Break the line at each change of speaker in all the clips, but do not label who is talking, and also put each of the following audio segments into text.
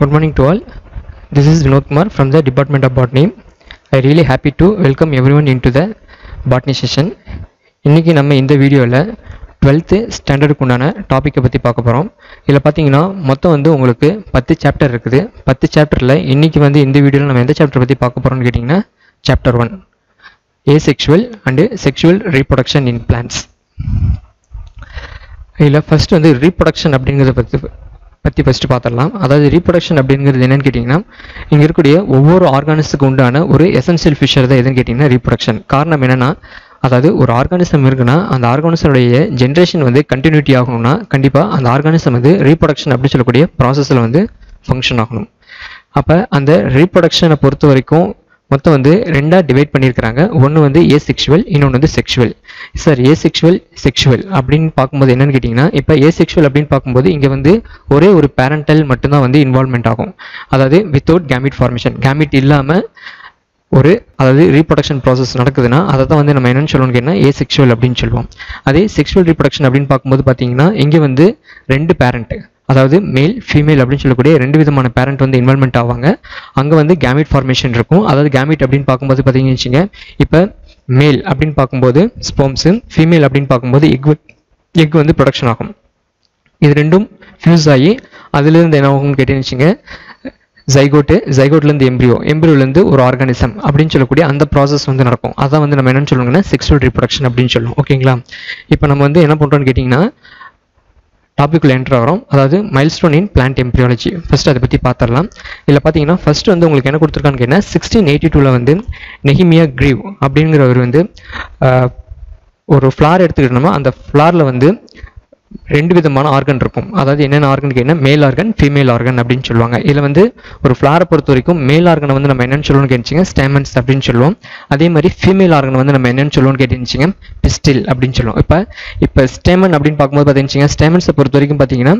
Good morning to all. This is Vinod Kumar from the Department of Botany. I really happy to welcome everyone into the botany session. இன்னைக்கு நம்ம இந்த வீடியோவில் twelfth ஸ்டாண்டர்டுக்கு உண்டான டாப்பிக்கை பற்றி பார்க்க போகிறோம் இதில் பார்த்தீங்கன்னா மொத்தம் வந்து உங்களுக்கு பத்து சாப்டர் இருக்குது பத்து சாப்டரில் இன்னைக்கு வந்து இந்த வீடியோவில் நம்ம எந்த சாப்டர் பற்றி பார்க்க போகிறோம்னு கேட்டிங்கன்னா chapter one asexual and sexual reproduction in plants இதில் ஃபர்ஸ்ட் வந்து ரீப்ரொடக்ஷன் அப்படிங்கிறத பற்றி பற்றி ஃபஸ்ட்டு பார்த்துடலாம் அதாவது ரீப்ரொடக்ஷன் அப்படிங்கிறது என்னன்னு கேட்டிங்கன்னா இங்கே இருக்கக்கூடிய ஒவ்வொரு ஆர்கானிஸுக்கு உண்டான ஒரு எசென்சியல் ஃபிஷர் தான் எதுன்னு கேட்டிங்கன்னா ரீப்ரொடக்ஷன் காரணம் என்னென்னா அதாவது ஒரு ஆர்கானிசம் இருக்குன்னா அந்த ஆர்கானிசனுடைய ஜென்ரேஷன் வந்து கண்டினியூட்டி ஆகணும்னா கண்டிப்பாக அந்த ஆர்கானிசம் வந்து ரீப்ரொடக்ஷன் அப்படின்னு சொல்லக்கூடிய ப்ராசஸில் வந்து ஃபங்க்ஷன் ஆகணும் அப்போ அந்த ரீப்ரொடக்ஷனை பொறுத்த வரைக்கும் மொத்தம் வந்து ரெண்டாக டிவைட் பண்ணியிருக்கிறாங்க ஒன்று வந்து ஏ செக்ஷுவல் இன்னொன்று வந்து sexual sir asexual sexual அப்படின்னு பார்க்கும்போது என்னன்னு கேட்டிங்கன்னா இப்போ ஏ செக்ஷுவல் அப்படின்னு பார்க்கும்போது இங்கே வந்து ஒரே ஒரு பேரண்டல் மட்டும்தான் வந்து இன்வால்மெண்ட் ஆகும் அதாவது வித்தவுட் கேமிட் ஃபார்மேஷன் கேமிட் இல்லாமல் ஒரு அதாவது ரீப்ரொடக்ஷன் ப்ராசஸ் நடக்குதுன்னா அதை தான் வந்து நம்ம என்னன்னு சொல்லணும்னு கேட்டால் ஏ செக்ஷுவல் அப்படின்னு சொல்லுவோம் அதே செக்ஷுவல் ரீப்ரொடக்ஷன் அப்படின்னு பார்க்கும்போது பார்த்தீங்கன்னா இங்கே வந்து ரெண்டு பேரண்ட் அதாவது மேல் ஃபீமேல் அப்படின்னு சொல்லக்கூடிய ரெண்டு விதமான பேரண்ட் வந்து இன்வால்மெண்ட் ஆவாங்க அங்கே வந்து கேமிட் ஃபார்மேஷன் இருக்கும் அதாவது கேமிட் அப்படின்னு பார்க்கும்போது பார்த்தீங்கன்னு வச்சுங்க இப்போ மேல் அப்படின்னு பார்க்கும்போது ஸ்போம்ஸு ஃபீமேல் அப்படின்னு பார்க்கும்போது எக் எக் வந்து ப்ரொடக்ஷன் ஆகும் இது ரெண்டும் ஃபியூஸ் ஆகி அதுலேருந்து என்ன ஆகும்னு கேட்டீங்கன்னு வச்சுங்க ஜைகோட்டு ஜைகோட்லேருந்து எம்ப்ரியோ எம்ப்ரியோலேருந்து ஒரு ஆர்கானிசம் அப்படின்னு சொல்லக்கூடிய அந்த ப்ராசஸ் வந்து நடக்கும் அதான் வந்து நம்ம என்னன்னு சொல்லுவாங்கன்னா செக்ஷுவல் ரீப்ரொடக்ஷன் அப்படின்னு சொல்லுவோம் ஓகேங்களா இப்போ நம்ம வந்து என்ன பண்ணுறோம்னு கேட்டிங்கன்னா டாபிக்குள்ள என்ட்ரு ஆகிறோம் அதாவது milestone in plant embryology first அதை பற்றி பார்த்துடலாம் இதில் பார்த்தீங்கன்னா ஃபர்ஸ்ட் வந்து உங்களுக்கு என்ன கொடுத்துருக்கான்னு கேட்டால் சிக்ஸ்டீன் எயிட்டி டூவில் வந்து நெஹிமியா கிரீவ் அப்படிங்கிறவர் வந்து ஆஹ், ஒரு ஃப்ளார் எடுத்துக்கிட்டோம்னா அந்த ஃப்ளாரில் வந்து ரெண்டு விதமான ஆர்கன் இருக்கும் அதாவது என்னென்ன ஆர்கன் கேட்டீங்கன்னா மேல் ஆர்கன் ஃபீமேல் ஆர்கன் அப்படின்னு சொல்லுவாங்க இதில் வந்து ஒரு ஃப்ளாரை பொறுத்த வரைக்கும் மேல் ஆர்கனை வந்து நம்ம என்னன்னு சொல்லுவோம்னு கேட்டுச்சிங்க ஸ்டேமன்ஸ் அப்படின்னு சொல்லுவோம் அதே மாதிரி ஃபீமேல் ஆர்கன் வந்து நம்ம என்னன்னு சொல்லுவோம்னு கேட்டுச்சிங்க பிஸ்டில் அப்படின்னு சொல்லுவோம் இப்போ இப்போ ஸ்டேமன் அப்படின்னு பார்க்கும்போது பார்த்தீங்கன்னா ஸ்டேமன்ஸை பொறுத்த வரைக்கும் பார்த்தீங்கன்னா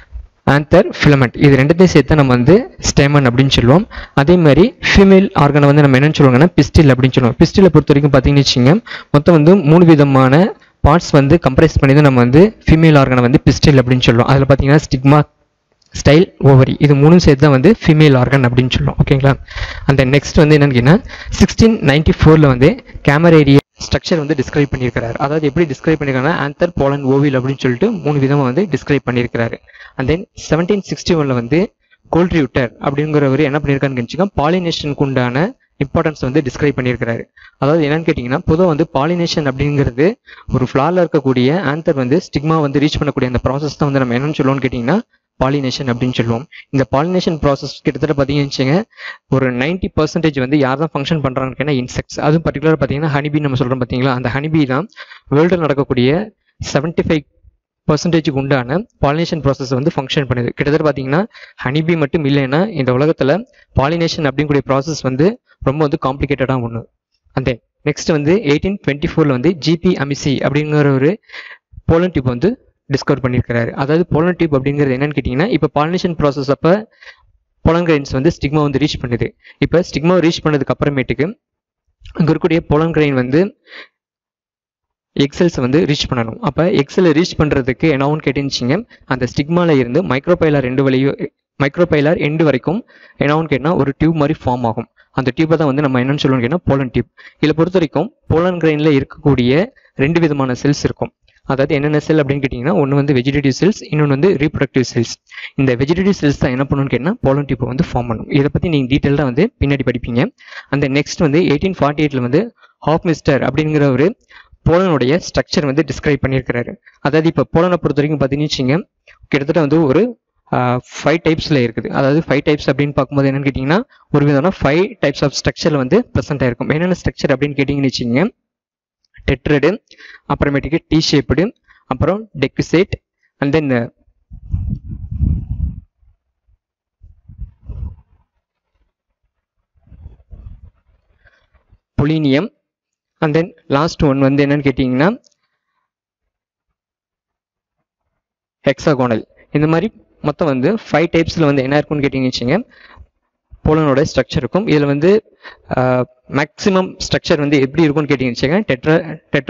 ஆந்தர் ஃபிலமெண்ட் இது ரெண்டுத்தையும் சேர்த்து நம்ம வந்து ஸ்டேமன் அப்படின்னு சொல்லுவோம் அதே மாதிரி ஃபீமேல் ஆர்கனை வந்து நம்ம என்னன்னு சொல்லுவாங்கன்னா பிஸ்டில் அப்படின்னு சொல்லுவோம் பிஸ்டிலை பொறுத்த வரைக்கும் பார்த்தீங்கன்னு வச்சுங்க மொத்தம் வந்து மூணு விதமான பார்ட்ஸ் வந்து கம்ப்ரைஸ் பண்ணி தான் நம்ம வந்து ஃபீமேல் ஆர்கனை வந்து பிஸ்டில் அப்படின்னு சொல்லுவோம் அதில் பார்த்தீங்கன்னா ஸ்டிக்மா ஸ்டைல் ஓவரி இது மூணும் சேர்த்து தான் வந்து ஃபீமேல் ஆர்கன் அப்படின்னு சொல்லுவோம் ஓகேங்களா அந்த நெக்ஸ்ட் வந்து என்னன்னு கேட்டீங்கன்னா சிக்ஸ்டீன் நைன்டி ஃபோரில் வந்து கேமரேரியா ஸ்ட்ரக்சர் வந்து டிஸ்கிரைப் பண்ணியிருக்காரு அதாவது எப்படி டிஸ்கிரைப் பண்ணியிருக்காங்கன்னா ஆந்தர் போலன் ஓவில் அப்படின்னு சொல்லிட்டு மூணு விதமாக வந்து டிஸ்கிரைப் பண்ணியிருக்காரு அண்ட் தென் செவன்டீன் சிக்ஸ்டி ஒனில் வந்து கோல்ட்ரியூட்டர் அப்படிங்கிறவர் என்ன பண்ணியிருக்காருன்னு கேட்டுச்சுங்க பாலினேஷனுக்கு உண்டான இம்பார்ட்டன்ஸ் வந்து டிஸ்கிரைப் பண்ணியிருக்காரு அதாவது என்னன்னு கேட்டிங்கன்னா பொதுவாக வந்து பாலினேஷன் அப்படிங்கிறது ஒரு ஃப்ளாரில் இருக்கக்கூடிய ஆந்தர் வந்து ஸ்டிக்மா வந்து ரீச் பண்ணக்கூடிய அந்த ப்ராசஸ் தான் வந்து நம்ம என்னன்னு சொல்லுவோம்னு கேட்டிங்கன்னா பாலினேஷன் அப்படின்னு சொல்லுவோம் இந்த பாலினேஷன் ப்ராசஸ் கிட்டத்தட்ட பார்த்தீங்கன்னு வச்சுங்க ஒரு நைன்டி பர்சன்டேஜ் வந்து யார் தான் ஃபங்க்ஷன் பண்ணுறாங்கன்னு கேட்டால் இன்செக்ட்ஸ் அதுவும் பர்டிகுலர் பார்த்தீங்கன்னா ஹனிபி நம்ம சொல்கிறோம் பார்த்தீங்களா அந்த ஹனிபி தான் வேர்ல்டில் நடக்கக்கூடிய செவன்ட்டி ஃபைவ் பர்சன்டேஜுக்கு உண்டான பாலினேஷன் ப்ராசஸ் வந்து ஃபங்க்ஷன் பண்ணுது கிட்டத்தட்ட பார்த்தீங்கன்னா ஹனிபி மட்டும் இல்லைன்னா இந்த உலகத்தில் பாலினேஷன் அப்படிங்கக்கூடிய ப்ராசஸ் வந்து ரொம்ப வந்து காம்ப்ளிகேட்டடாக ஒன்று அந்த நெக்ஸ்ட் வந்து எயிட்டீன் டுவெண்ட்டி ஃபோரில் வந்து ஜிபி அமிசி அப்படிங்கிற ஒரு போலன் டியூப் வந்து டிஸ்கவர் பண்ணியிருக்கிறாரு அதாவது போலன் டியூப் அப்படிங்கிறது என்னன்னு கேட்டிங்கன்னா இப்போ பாலினேஷன் ப்ராசஸ் அப்போ போலன் கிரைன்ஸ் வந்து ஸ்டிக்மா வந்து ரீச் பண்ணுது இப்போ ஸ்டிக்மா ரீச் பண்ணதுக்கு அப்புறமேட்டுக்கு அங்கே இருக்கக்கூடிய போலன் கிரைன் வந்து எக்ஸல்ஸ் வந்து ரீச் பண்ணணும் அப்போ எக்ஸலை ரீச் பண்ணுறதுக்கு என்னவும் கேட்டுச்சிங்க அந்த ஸ்டிக்மால இருந்து மைக்ரோபைலார் ரெண்டு வழியோ மைக்ரோபைலார் எண்டு வரைக்கும் என்னவும் கேட்டால் ஒரு டியூப் மாதிரி ஃபார்ம் ஆகும் அந்த டியூப்பை தான் வந்து நம்ம என்னன்னு சொல்லுவோம் கேட்டால் போலன் டியூப் இதில் பொறுத்த வரைக்கும் போலன் கிரைனில் இருக்கக்கூடிய ரெண்டு விதமான செல்ஸ் இருக்கும் அதாவது என்னென்ன செல் அப்படின்னு கேட்டிங்கன்னா ஒன்று வந்து வெஜிடேட்டிவ் செல்ஸ் இன்னொன்று வந்து ரீப்ரொடக்டிவ் செல்ஸ் இந்த வெஜிடேட்டிவ் செல்ஸ் தான் என்ன பண்ணணும்னு கேட்டால் போலன் டியூப்பை வந்து ஃபார்ம் பண்ணும் இதை பற்றி நீங்கள் டீட்டெயிலாக வந்து பின்னாடி படிப்பீங்க அந்த நெக்ஸ்ட் வந்து எயிட்டீன் ஃபார்ட்டி எயிட்டில் வந்து ஹாப் மிஸ்டர் அப்படிங்கிற ஒரு போலனுடைய ஸ்ட்ரக்சர் வந்து டிஸ்கிரைப் பண்ணியிருக்கிறாரு அதாவது இப்போ போலனை பொறுத்த வரைக்கும் பார்த்தீங்கன்னு வச்சுங்க கிட்டத்தட்ட வந்து ஒரு ஃபைவ் டைப்ஸில் இருக்குது அதாவது ஃபைவ் டைப்ஸ் அப்படின்னு பார்க்கும்போது என்னன்னு கேட்டிங்கன்னா ஒரு விதமான ஃபைவ் டைப்ஸ் ஆஃப் ஸ்ட்ரக்சரில் வந்து ப்ரெசென்ட் ஆயிருக்கும் என்னென்ன ஸ்ட்ரக்சர் அப்படின்னு கேட்டிங்கன்னு வச்சுங்க டெட்ரடு அப்புறமேட்டுக்கு டி ஷேப்டு அப்புறம் டெக்குசேட் and then pollinium and then last one வந்து என்னன்னு கேட்டிங்கன்னா ஹெக்ஸாகோனல் இந்த மாதிரி மொத்தம் வந்து ஃபைவ் டைப்ஸில் வந்து என்ன இருக்குன்னு கேட்டிங்கன்னு வச்சுங்க போலனோட ஸ்ட்ரக்சர் இருக்கும் இதில் வந்து மேக்ஸிமம் ஸ்ட்ரக்சர் வந்து எப்படி இருக்கும்னு கேட்டிங்கன்னு வச்சுங்க டெட்ரா டெட்ராஸ்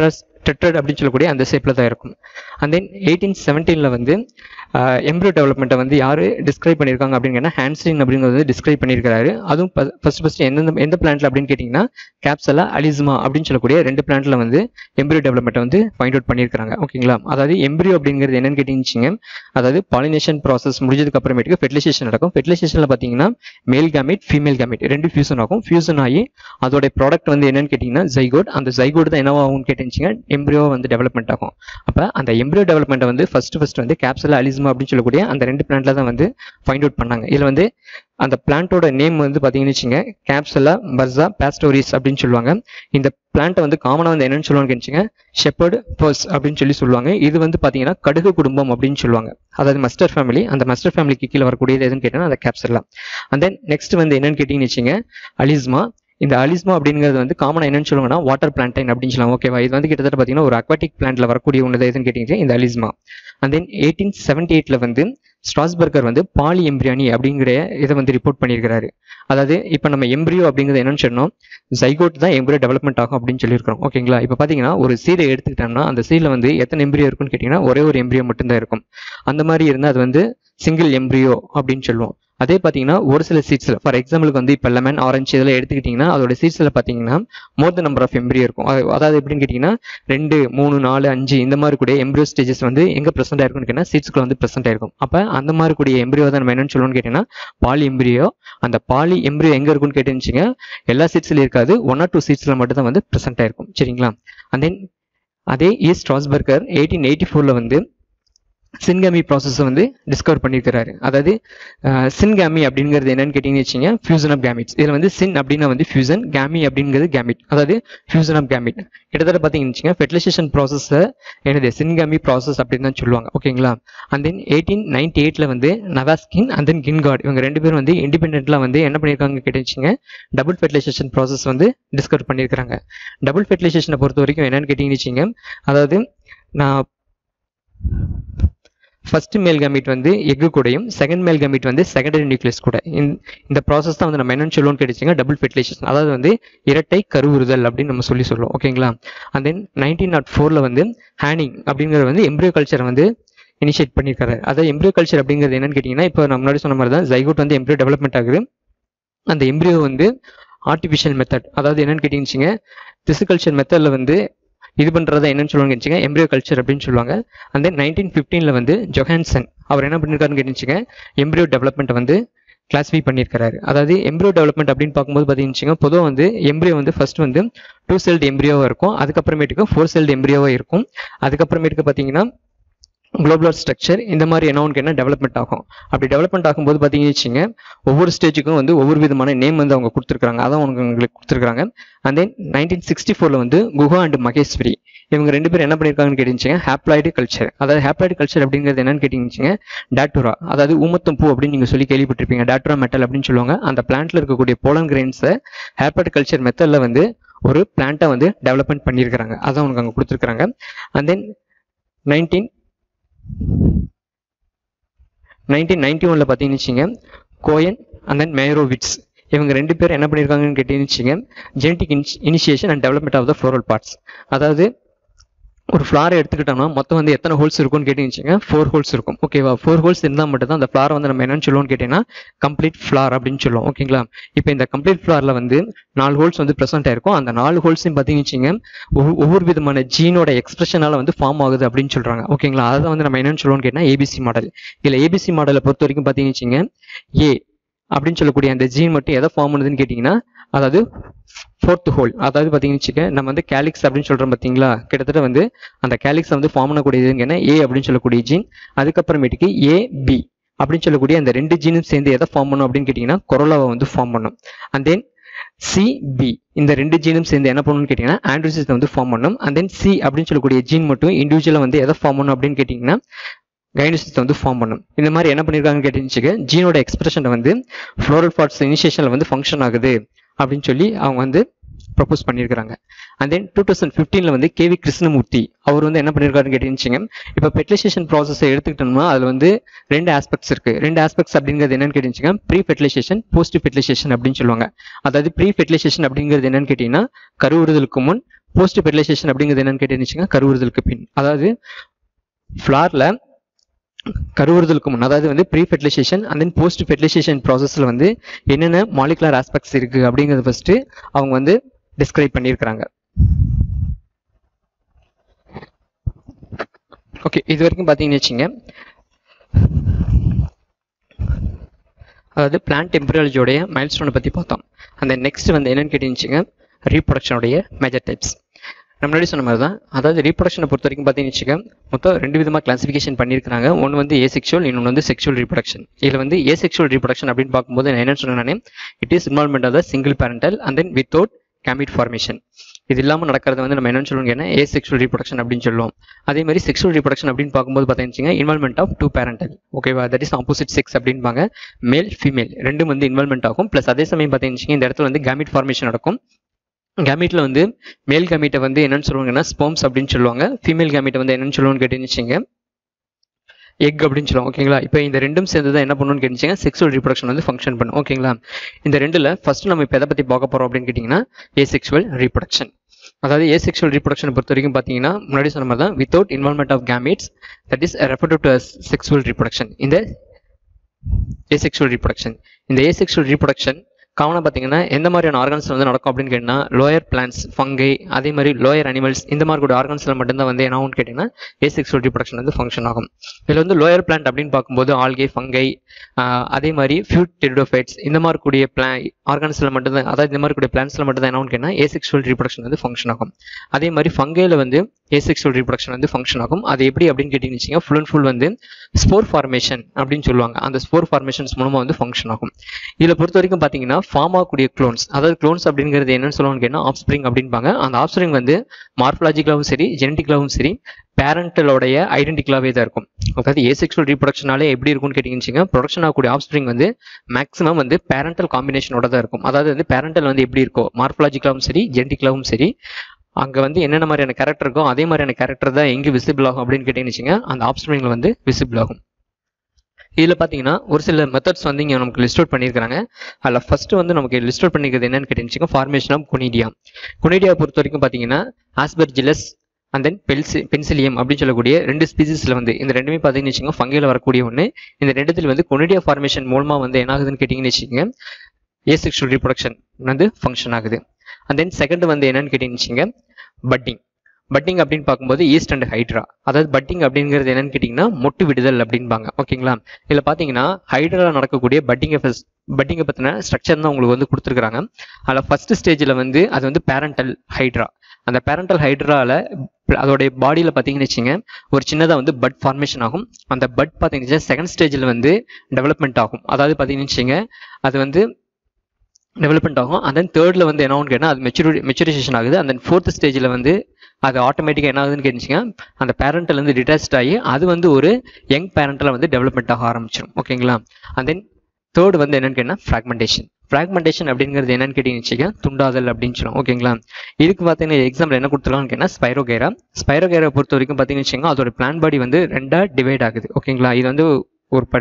டெட்ரட் அப்படின்னு சொல்லக்கூடிய அந்த ஷேப்பில் தான் இருக்கும் அண்ட் தென் எயிட்டீன் செவன்டீனில் வந்து எம்ப்ரோ டெவலப்மெண்ட்டை வந்து யார் டிஸ்கிரைப் பண்ணியிருக்காங்க அப்படிங்கன்னா ஹேண்ட்ஸ்டின் அப்படிங்கிறது வந்து டிஸ்கிரைப் பண்ணியிருக்காரு அதுவும் ஃபர்ஸ்ட் ஃபர்ஸ்ட் எந்தெந்த எந்த பிளான்ட்ல அப்படின்னு கேட்டிங்கன்னா கேப்சலா அலிஸ்மா அப்படின்னு சொல்லக்கூடிய ரெண்டு பிளான்ட்ல வந்து எம்ப்ரியோ டெவலப்மெண்ட்டை வந்து ஃபைண்ட் அவுட் பண்ணியிருக்காங்க ஓகேங்களா அதாவது எம்ப்ரியோ அப்படிங்கிறது என்னன்னு கேட்டீங்க அதாவது பாலினேஷன் ப்ராசஸ் முடிஞ்சதுக்கு அப்புறமேட்டுக்கு ஃபெர்டிலைசேஷன் நடக்கும் ஃபெர்டிலைசேஷனில் பார்த்தீங்கன்னா மேல் கேமிட் ஃபீமேல் கேமிட் ரெண்டு ஃபியூசன் ஆகும் ஃபியூசன் ஆகி அதோட ப்ராடக்ட் வந்து என்னன்னு கேட்டிங்கன்னா ஜைகோட் அந்த ஜைகோட் தான் என்னவாகும்னு கேட்டுச்சிங்க எம்ப்ரியோ வந்து டெவலப்மெண்ட் ஆகும் அப்போ அந்த எம்ப்ரியோ டெவலப்மெண்ட்டை வந்து ஃபர்ஸ்ட் ஃபர்ஸ்ட் வந்து கேப்சலா அலிஸ்மா அப்படின்னு சொல்லக்கூடிய அந்த ரெண்டு பிளான்ட்ல தான் வந்து ஃபைண்ட் அவுட் பண்ணாங்க இதில் வந்து அந்த பிளான்ட்டோட நேம் வந்து பார்த்தீங்கன்னு வச்சுங்க கேப்சலா பர்சா பேஸ்டோரிஸ் அப்படின்னு சொல்லுவாங்க இந்த பிளான்ட்டை வந்து காமனாக வந்து என்னன்னு சொல்லுவாங்க கேட்டுச்சுங்க ஷெப்பர்டு பர்ஸ் அப்படின்னு சொல்லி சொல்லுவாங்க இது வந்து பார்த்தீங்கன்னா கடுகு குடும்பம் அப்படின்னு சொல்லுவாங்க அதாவது மஸ்டர் ஃபேமிலி அந்த மஸ்டர் ஃபேமிலிக்கு கீழே வரக்கூடியது எதுன்னு கேட்டீங்கன்னா அந்த கேப்சலா அண்ட் தென் நெக்ஸ்ட் வந்து என்னன்னு கேட்டீங்கன்னு வச்சுங்க அலிஸ்மா இந்த அலிஸ்மா அப்படிங்கிறது வந்து காமனாக என்னன்னு சொல்லுவாங்கன்னா வாட்டர் பிளான்டைன் அப்படின்னு சொல்லலாம் ஓகேவா இது வந்து கிட்டத்தட்ட பார்த்தீங்கன்னா ஒரு அக்வாட்டிக் பிளான்ட்ல வரக்கூடிய ஒன்று எதுன்னு கேட்டீங்கன்னா இந்த Alisma and then eighteen seventy எயிட்ல வந்து ஸ்ட்ராஸ்பர்கர் வந்து பாலி எம்ப்ரியானி அப்படிங்கிற இதை வந்து ரிப்போர்ட் பண்ணியிருக்காரு அதாவது இப்போ நம்ம எம்ப்ரியோ அப்படிங்கிறது என்னன்னு சொன்னோம் ஜைகோட் தான் எம்ப்ரியோ டெவலப்மெண்ட் ஆகும் அப்படின்னு சொல்லியிருக்கிறோம் ஓகேங்களா இப்போ பார்த்தீங்கன்னா ஒரு சீடை எடுத்துக்கிட்டோம்னா அந்த சீடில் வந்து எத்தனை எம்ப்ரியோ இருக்குன்னு கேட்டிங்கன்னா ஒரே ஒரு எம்ப்ரியோ மட்டும்தான் இருக்கும் அந்த மாதிரி இருந்தால் அது வந்து சிங்கிள் எம்ப்ரியோ அப்படின்னு சொல்லுவோம் அதே பார்த்தீங்கன்னா ஒரு சில சீட்ஸில் ஃபார் எக்ஸாம்பிளுக்கு வந்து இப்போ லெமன் ஆரஞ்சு இதெல்லாம் எடுத்துக்கிட்டிங்கன்னா அதோட சீட்ஸில் பார்த்தீங்கன்னா more the number of embryo இருக்கும் அது- அதாவது எப்படின்னு கேட்டிங்கன்னா ரெண்டு மூணு நாலு அஞ்சு இந்த மாதிரி கூடிய எம்ப்ரியோ ஸ்டேஜஸ் வந்து எங்கே ப்ரெசென்ட் ஆயிருக்கும்னு கேட்டிங்கன்னா சீட்ஸ்க்குள்ள வந்து ப்ரெசென்ட் ஆயிருக்கும் அப்போ அந்த மாதிரி கூடிய எம்ப்ரியோ தான் நம்ம என்னன்னு சொல்லுவோம்னு கேட்டிங்கன்னா பாலி எம்ப்ரியோ அந்த பாலி எம்ப்ரியோ எங்கே இருக்குன்னு கேட்டுச்சுங்க எல்லா சீட்ஸ்லையும் இருக்காது ஒன் ஆர் டூ சீட்ஸில் மட்டும் தான் வந்து ப்ரெசென்ட் ஆயிருக்கும் சரிங்களா அண்ட் தென் அதே ஈ ஸ்ட்ராஸ்பர்கர் எயிட்டீன் எயிட்டி ஃபோரில் வந்து சின்காமி ப்ராசஸை வந்து டிஸ்கவர் பண்ணியிருக்கிறாரு அதாவது சின்காமி அப்படிங்கிறது என்னன்னு கேட்டீங்கன்னு வச்சுங்க ஃபியூசன் ஆஃப் கேமிட்ஸ் இதில் வந்து சின் அப்படின்னா வந்து ஃபியூசன் கேமி அப்படிங்கிறது கேமிட் அதாவது ஃபியூசன் ஆஃப் கேமிட் கிட்டத்தட்ட பார்த்தீங்கன்னு வச்சுங்க ஃபெர்டிலைசேஷன் ப்ராசஸை என்னது சின்காமி ப்ராசஸ் அப்படின்னு தான் சொல்லுவாங்க ஓகேங்களா அண்ட் தென் எயிட்டீன் நைன்டி எயிட்டில் வந்து நவாஸ்கின் அண்ட் தென் கின்கார்ட் இவங்க ரெண்டு பேரும் வந்து இண்டிபெண்ட்லாம் வந்து என்ன பண்ணியிருக்காங்க கேட்டுச்சுங்க டபுள் ஃபெர்டிலைசேஷன் ப்ராசஸ் வந்து டிஸ்கவர் பண்ணியிருக்காங்க டபுள் ஃபெர்டிலைசேஷனை பொறுத்த வரைக்கும் என்னன்னு கேட்டீங்கன்னு வச்சுங்க அதாவது நான் ஃபர்ஸ்ட் மேல் கமிட் வந்து எக்கு கூடயும் செகண்ட் மேல் கமிட் வந்து செகண்டரி நியூக்ளியஸ் கூட இந்த- இந்த ப்ராசஸ் தான் வந்து நம்ம என்னன்னு சொல்லுவோம்னு கேட்டுச்சுங்க டபுள் ஃபெர்டிலைசேஷன் அதாவது வந்து இரட்டை கருவுறுதல் அப்படின்னு நம்ம சொல்லி சொல்லுவோம் ஓகேங்களா அண்ட் தென் நைன்டீன் நாட் ஃபோரில் வந்து ஹேனிங் அப்படிங்கிறது வந்து எம்ப்ரியோ கல்ச்சரை வந்து இனிஷியேட் பண்ணியிருக்காரு அதாவது எம்ப்ரியோ கல்ச்சர் அப்படிங்கிறது என்னன்னு கேட்டிங்கன்னா இப்போ நம்ம முன்னாடி சொன்ன மாதிரி தான் ஜைகோட் வந்து எம்ப்ரியோ டெவலப்மெண்ட் ஆகுது அந்த எம்ப்ரியோ வந்து ஆர்டிஃபிஷியல் மெத்தட் அதாவது என்னன்னு கேட்டீங்கன்னு திசுகல்ச்சர் மெத்தடில் வந்து இது பண்ணுறதா என்னன்னு சொல்லுவாங்க கேட்டுச்சுங்க எம்ப்ரியோ கல்ச்சர் அப்படின்னு சொல்லுவாங்க அண்ட் தென் நைன்டீன் ஃபிஃப்டீனில் வந்து ஜொஹான்சன் அவர் என்ன பண்ணியிருக்காருன்னு கேட்டுச்சுங்க எம்ப்ரியோ டெவலப்மெண்ட் வந்து கிளாஸிஃபை பண்ணியிருக்காரு அதாவது எம்ப்ரியோ டெவலப்மெண்ட் அப்படின்னு பார்க்கும்போது பார்த்தீங்கன்னு பொதுவாக வந்து எம்ப்ரியோ வந்து ஃபர்ஸ்ட் வந்து டூ செல்டு எம்ப்ரியோவாக இருக்கும் அதுக்கப்புறமேட்டுக்கு ஃபோர் செல்டு எம்ப்ரியோவாக இருக்கும் அதுக்கப்புறமேட்டுக்கு பார்த்தீங்கன்னா குளோபுலர் ஸ்ட்ரக்சர் இந்த மாதிரி என்ன ஒன்று என்ன டெவலப்மெண்ட் ஆகும் அப்படி டெவலப்மெண்ட் ஆகும்போது பார்த்தீங்கன்னு வச்சுங்க ஒவ்வொரு ஸ்டேஜுக்கும் வந்து ஒவ்வொரு விதமான நேம் வந்து அவங்க கொடுத்துருக்காங்க அதான் உனக்கு உங்களுக்கு கொடுத்துருக்காங்க அண்ட் தென் நைன்டீன் சிக்ஸ்டி ஃபோரில் வந்து குஹா அண்ட் மகேஸ்வரி இவங்க ரெண்டு பேரும் என்ன பண்ணியிருக்காங்கன்னு கேட்டுச்சுங்க ஹேப்ளாய்டு கல்ச்சர் அதாவது ஹேப்ளாய்டு கல்ச்சர் அப்படிங்கிறது என்னன்னு கேட்டீங்கன்னு டாட்டுரா அதாவது ஊமத்தம் பூ அப்படின்னு நீங்கள் சொல்லி கேள்விப்பட்டிருப்பீங்க டாட்டுரா மெட்டல் அப்படின்னு சொல்லுவாங்க அந்த பிளான்ட்ல இருக்கக்கூடிய போலன் கிரெயின்ஸை ஹேப்ளாய்டு கல்ச்சர் மெத்தடில் வந்து ஒரு பிளான்ட்டை வந்து டெவலப்மெண்ட் பண்ணியிருக்கிறாங்க அதான் உனக்கு அங்கே கொடுத்துருக்காங்க and then nineteen nineteen ninety ஒனில் பார்த்தீங்கன்னு வச்சுங்க கோயன் அண்ட் தென் மேரோவிட்ஸ் இவங்க ரெண்டு பேரும் என்ன பண்ணியிருக்காங்கன்னு கேட்டீங்கன்னு வச்சுங்க genetic initiation and development of the floral parts அதாவது ஒரு ஃப்ளாரை எடுத்துக்கிட்டோம்னா மொத்தம் வந்து எத்தனை ஹோல்ஸ் இருக்கும்னு கேட்டீங்கன்னு ஃபோர் ஹோல்ஸ் இருக்கும் ஓகேவா ஃபோர் ஹோல்ஸ் இருந்தால் மட்டும் தான் அந்த ஃப்ளாரை வந்து நம்ம என்னன்னு சொல்லுவோம்னு கேட்டீங்கன்னா கம்ப்ளீட் ஃப்ளார் அப்படின்னு சொல்லுவோம் ஓகேங்களா இப்போ இந்த கம்ப்ளீட் ஃப்ளாரில் வந்து நாலு ஹோல்ஸ் வந்து ப்ரெசென்ட் ஆயிருக்கும் அந்த நாலு ஹோல்ஸையும் பார்த்தீங்கன்னு வச்சுங்க ஒவ்வொரு- ஒவ்வொரு விதமான ஜீனோட எக்ஸ்பிரஷனால வந்து ஃபார்ம் ஆகுது அப்படின்னு சொல்றாங்க ஓகேங்களா அதை வந்து நம்ம என்னன்னு சொல்லுவோம்னு கேட்டால் ஏபிசி மாடல் இதில் ஏபிசி மாடலை பொறுத்த வரைக்கும் பார்த்தீங்கன்னு வச்சுங்க ஏ அப்படின்னு சொல்லக்கூடிய அந்த ஜீன் மட்டும் எதை ஃபார்ம் பண்ணுதுன்னு கேட்டிங்கன்னா அதாவது ஃபோர்த் ஹோல் அதாவது பார்த்தீங்கன்னு வச்சுக்க நம்ம வந்து கேலிக்ஸ் அப்படின்னு சொல்றோம் பார்த்தீங்களா கிட்டத்தட்ட வந்து அந்த கேலிக்ஸ் வந்து ஃபார்ம் பண்ணக்கூடியதுன்னு என்ன ஏ அப்படின்னு சொல்லக்கூடிய ஜீன் அதுக்கப்புறமேட்டுக்கு ஏ பி அப்படின்னு சொல்லக்கூடிய அந்த ரெண்டு ஜீனும் சேர்ந்து எதை ஃபார்ம் பண்ணும் அப்படின்னு கேட்டிங்கன்னா கொரோலாவை வந்து ஃபார்ம் பண்ணும் அண்ட் தென் சிபி இந்த ரெண்டு ஜீனும் சேர்ந்து என்ன பண்ணணும்னு கேட்டிங்கன்னா ஆண்ட்ரோசிஸை வந்து ஃபார்ம் பண்ணும் அண்ட் தென் சி அப்படின்னு சொல்லக்கூடிய ஜீன் மட்டும் இண்டிவிஜுவலாக வந்து எதை ஃபார்ம் பண்ணும் அப்படின்னு கேட்டிங்கன்னா கைனசிஸை வந்து ஃபார்ம் பண்ணும் இந்த மாதிரி என்ன பண்ணியிருக்காங்கன்னு கேட்டுச்சுக்க ஜீனோட எக்ஸ்பிரஷனை வந்து ஃப்ளோரல் பார்ட்ஸ் இனிஷியேஷனில் வந்து ஃபங்க்ஷன் ஆகுது அப்படின்னு சொல்லி அவங்க வந்து ப்ரப்போஸ் பண்ணியிருக்காங்க அண்ட் தென் டூ தௌசண்ட் ஃபிஃப்டீனில் வந்து கேவி கிருஷ்ணமூர்த்தி அவர் வந்து என்ன பண்ணியிருக்காருன்னு கேட்டுச்சுங்க இப்போ ஃபெர்டிலைசேஷன் ப்ராசஸை எடுத்துக்கிட்டோம்னா அதில் வந்து ரெண்டு ஆஸ்பெக்ட்ஸ் இருக்கு ரெண்டு ஆஸ்பெக்ட்ஸ் அப்படிங்கிறது என்னன்னு கேட்டுச்சுங்க ப்ரீ ஃபெர்டிலைசேஷன் போஸ்ட் ஃபெர்டிலைசேஷன் அப்படின்னு சொல்லுவாங்க அதாவது ப்ரீ ஃபெர்டிலைசேஷன் அப்படிங்கிறது என்னன்னு கேட்டிங்கன்னா கருவுறுதலுக்கு முன் போஸ்ட் ஃபெர்டிலைசேஷன் அப்படிங்கிறது என்னன்னு கேட்டுருந்துச்சுங்க கருவுறுதலுக்கு பின் அதாவது ஃப்ளாரில் கருவுறுதலுக்கு முன் அதாவது வந்து pre fertilization and then post fertilization ப்ராசஸில் வந்து என்னென்ன மாலிகுலர் ஆஸ்பெக்ட்ஸ் இருக்குது அப்படிங்கிறத ஃபஸ்ட்டு அவங்க வந்து டிஸ்கிரைப் பண்ணியிருக்கிறாங்க ஓகே இது வரைக்கும் பார்த்தீங்கன்னு வச்சுங்க அதாவது பிளான்ட் டெம்பரேச்சரோடைய மைல்ஸ்டோனை பற்றி பார்த்தோம் அந்த நெக்ஸ்ட் வந்து என்னன்னு கேட்டீங்கன்னு ரீப்ரொடக்ஷனுடைய மேஜர் டைப்ஸ் நம்ம முன்னாடி சொன்ன மாதிரி தான் அதாவது ரீப்ரொடக்ஷனை பொறுத்த வரைக்கும் பார்த்தீங்கன்னு வச்சுக்க மொத்தம் ரெண்டு விதமாக கிளாசிஃபிகேஷன் பண்ணியிருக்காங்க ஒன்று வந்து ஏ செக்ஷுவல் இன்னொன்று வந்து செக்ஷுவல் ரீப்ரொடக்ஷன் இதில் வந்து ஏ செக்ஷுவல் ரீப்ரொடக்ஷன் அப்படின்னு பார்க்கும்போது நான் என்ன சொன்னேன் it is involvement of the single parental and then without gamete formation இது இல்லாமல் நடக்கிறது வந்து நம்ம என்னன்னு சொல்லுவோம் ஏன்னா ஏ செக்ஷுவல் ரீப்ரொடக்ஷன் அப்படின்னு சொல்லுவோம் அதே மாதிரி செக்ஷுவல் ரீப்ரொடக்ஷன் அப்படின்னு பார்க்கும்போது பார்த்தீங்கன்னா இன்வால்மெண்ட் ஆஃப் டூ பேரண்டல் ஓகேவா தட் இஸ் ஆப்போசிட் செக்ஸ் அப்படின்பாங்க மேல் ஃபீமேல் ரெண்டும் வந்து இன்வால்மெண்ட் ஆகும் ப்ளஸ் அதே சமயம் பார்த்தீங்கன்னா இந்த இடத்துல வந்து கேமிட் ஃபார்மேஷன் நடக்கும் கேமிட்ல வந்து மேல் கேமிட்டை வந்து என்னன்னு சொல்லுவாங்கன்னா ஸ்போம்ஸ் அப்படின்னு சொல்லுவாங்க ஃபீமேல் கேமிட்டை வந்து என்னன்னு சொல்லுவோம்னு கேட்டுச்சுங்க எக் அப்படின்னு சொல்லுவோம் ஓகேங்களா இப்போ இந்த ரெண்டும் சேர்ந்து தான் என்ன பண்ணணும்னு கேட்டுச்சிங்க செக்ஸுவல் ரீப்ரொடக்ஷன் வந்து ஃபங்க்ஷன் பண்ணும் ஓகேங்களா இந்த ரெண்டுல ஃபர்ஸ்ட் நம்ம இப்போ எதை பற்றி பார்க்க போகிறோம் அப்படின்னு கேட்டிங்கன்னா ஏ செக்ஷுவல் ரீப்ரொடக்ஷன் அதாவது ஏ செக்ஷுவல் ரீப்ரொடக்ஷனை பொறுத்த வரைக்கும் பார்த்தீங்கன்னா முன்னாடி சொன்ன மாதிரி தான் without involvement of gametes that is referred to sexual reproduction இந்த ஏ செக்ஷுவல் ரீப்ரொடக்ஷன் இந்த ஏ செக்ஷுவல் ரீப்ரொடக்ஷன் காமனாக பார்த்தீங்கன்னா எந்த மாதிரியான ஆர்கன்ஸ் வந்து நடக்கும் அப்படின்னு கேட்டிங்கன்னா லோயர் பிளான்ஸ் ஃபங்கை அதே மாதிரி லோயர் அனிமல்ஸ் இந்த மாதிரி கூட ஆர்கன்ஸில் மட்டும்தான் வந்து என்ன ஆகும்னு கேட்டிங்கன்னா ஏசெக்சுவல் ரிப்ரொடக்ஷன் வந்து ஃபங்க்ஷன் ஆகும் இதில் வந்து லோயர் பிளான்ட் அப்படின்னு பார்க்கும்போது ஆல்கே ஃபங்கை அதே மாதிரி ஃபியூட் டெரிடோஃபைட்ஸ் இந்த மாதிரி கூடிய பிளா ஆர்கன்ஸில் மட்டும்தான் அதாவது இந்த மாதிரி கூடிய பிளான்ஸில் மட்டும் தான் என்ன ஆகும்னு கேட்டிங்கன்னா ஏசெக்சுவல் ரிப்ரொடக்ஷன் வந்து ஃபங்க்ஷன் ஆகும் அதே மாதிரி ஃபங்கையில் வந்து ஏசெக்சுவல் ரிப்ரொடக்ஷன் வந்து ஃபங்க்ஷன் ஆகும் அது எப்படி அப்படின்னு கேட்டிங்கன்னு ஃபுல் அண்ட் ஃபுல் வந்து ஸ்போர் ஃபார்மேஷன் அப்படின்னு சொல்லுவாங்க அந்த ஸ்போர் ஃபார்மேஷன்ஸ் மூலமாக வந்து ஃபங்க்ஷன் ஆகும் இதில் பொறுத்த வரைக்கும் பார்த்தீங்கன்னா ஃபார்ம் ஆகக்கூடிய க்ளோன்ஸ் அதாவது க்ளோன்ஸ் அப்படிங்கிறது என்னன்னு சொல்லுவாங்க கேட்டால் ஆப்ஸ்பிரிங் அப்படின்பாங்க அந்த ஆப்ஸ்பிரிங் வந்து மார்ஃபலாஜிக்கலாகவும் சரி ஜெனட்டிக்கலாகவும் சரி பேரண்டலோடைய ஐடென்டிக்கலாகவே தான் இருக்கும் அதாவது ஏசெக்சுவல் ரீப்ரொடக்ஷனாலே எப்படி இருக்கும்னு கேட்டிங்கன்னு ப்ரொடக்ஷன் ஆகக்கூடிய ஆப்ஸ்பிரிங் வந்து மேக்ஸிமம் வந்து பேரண்டல் காம்பினேஷனோட தான் இருக்கும் அதாவது வந்து பேரண்டல் வந்து எப்படி இருக்கோ மார்ஃபலாஜிக்கலாகவும் சரி ஜெனட்டிக்கலாகவும் சரி அங்கே வந்து என்னென்ன மாதிரியான கேரக்டர் இருக்கோ அதே மாதிரியான கேரக்டர் தான் எங்கே விசிபிள் ஆகும் அப்படின்னு கேட்டீங்கன்னு அந்த ஆப்ஸ்பிரிங்கில் வந்து விசிபிள் ஆகும் இதில் பார்த்தீங்கன்னா ஒரு சில மெத்தட்ஸ் வந்து இங்கே நமக்கு லிஸ்ட் அவுட் பண்ணியிருக்காங்க அதில் ஃபர்ஸ்ட் வந்து நமக்கு லிஸ்ட் அவுட் பண்ணிக்கிறது என்னன்னு கேட்டீங்கன்னா ஃபார்மேஷன் ஆஃப் குனிடியா குனிடியா பொறுத்த வரைக்கும் பார்த்தீங்கன்னா ஆஸ்பெர்ஜிலஸ் அண்ட் தென் பெல்சி பென்சிலியம் அப்படின்னு சொல்லக்கூடிய ரெண்டு ஸ்பீசிஸில் வந்து இந்த ரெண்டுமே பார்த்தீங்கன்னு வச்சுக்கோங்க ஃபங்கையில் வரக்கூடிய ஒன்று இந்த ரெண்டுத்தில் வந்து கொனிடியா ஃபார்மேஷன் மூலமாக வந்து என்ன ஆகுதுன்னு கேட்டிங்கன்னு வச்சுக்கோங்க ஏசெக்சுவல் ரீப்ரொடக்ஷன் வந்து ஃபங்க்ஷன் ஆகுது அண்ட் தென் செகண்ட் வந்து என்னன்னு கேட்டீங்கன்னு பட்டிங் பட்டிங் அப்படின்னு பார்க்கும்போது ஈஸ்ட் அண்ட் ஹைட்ரா அதாவது பட்டிங் அப்படிங்கிறது என்னன்னு கேட்டிங்கன்னா மொட்டு விடுதல் அப்படின்பாங்க ஓகேங்களா இதில் பார்த்தீங்கன்னா ஹைட்ரா நடக்கக்கூடிய பட்டிங்கை ஃபஸ்ட் பட்டிங்கை பற்றின ஸ்ட்ரக்சர் தான் உங்களுக்கு வந்து கொடுத்துருக்காங்க அதில் ஃபர்ஸ்ட் ஸ்டேஜில் வந்து அது வந்து பேரண்டல் ஹைட்ரா அந்த பேரண்டல் ஹைட்ராவில் அதோடைய பாடியில் பார்த்தீங்கன்னு வச்சுங்க ஒரு சின்னதாக வந்து பட் ஃபார்மேஷன் ஆகும் அந்த பட் பார்த்தீங்கன்னா செகண்ட் ஸ்டேஜில் வந்து டெவலப்மெண்ட் ஆகும் அதாவது பார்த்தீங்கன்னு வச்சுங்க அது வந்து டெவலப்மெண்ட் ஆகும் அண்ட் தென் தேர்டில் வந்து என்ன ஆகும்னு கேட்டால் அது மெச்சூரி மெச்சூரைசேஷன் ஆகுது அண்ட் தென் ஃபோர்த் ஸ்டேஜில் வந்து அது ஆட்டோமேட்டிக்காக என்ன ஆகுதுன்னு கேட்டுச்சிங்க அந்த பேரண்ட்டில் வந்து டிட்டாச்ட் ஆகி அது வந்து ஒரு யங் பேரண்ட்டில் வந்து டெவலப்மெண்ட் ஆக ஆரம்பிச்சிடும் ஓகேங்களா அண்ட் தென் தேர்ட் வந்து என்னன்னு கேட்டால் ஃப்ராக்மெண்டேஷன் ஃப்ராக்மெண்டேஷன் அப்படிங்கிறது என்னன்னு கேட்டீங்கன்னு துண்டாதல் அப்படின்னு சொல்லுவோம் ஓகேங்களா இதுக்கு பார்த்தீங்கன்னா எக்ஸாம்பிள் என்ன கொடுத்துருக்கான்னு கேட்டால் ஸ்பைரோகேரா ஸ்பைரோகேரா பொறுத்த வரைக்கும் பார்த்தீங்கன்னு வச்சுக்கோங்க அதோட பிளான் பாடி வந்து ரெண்டாக டிவைட் ஆகுது ஓகேங்களா இது வந்து ஒரு ப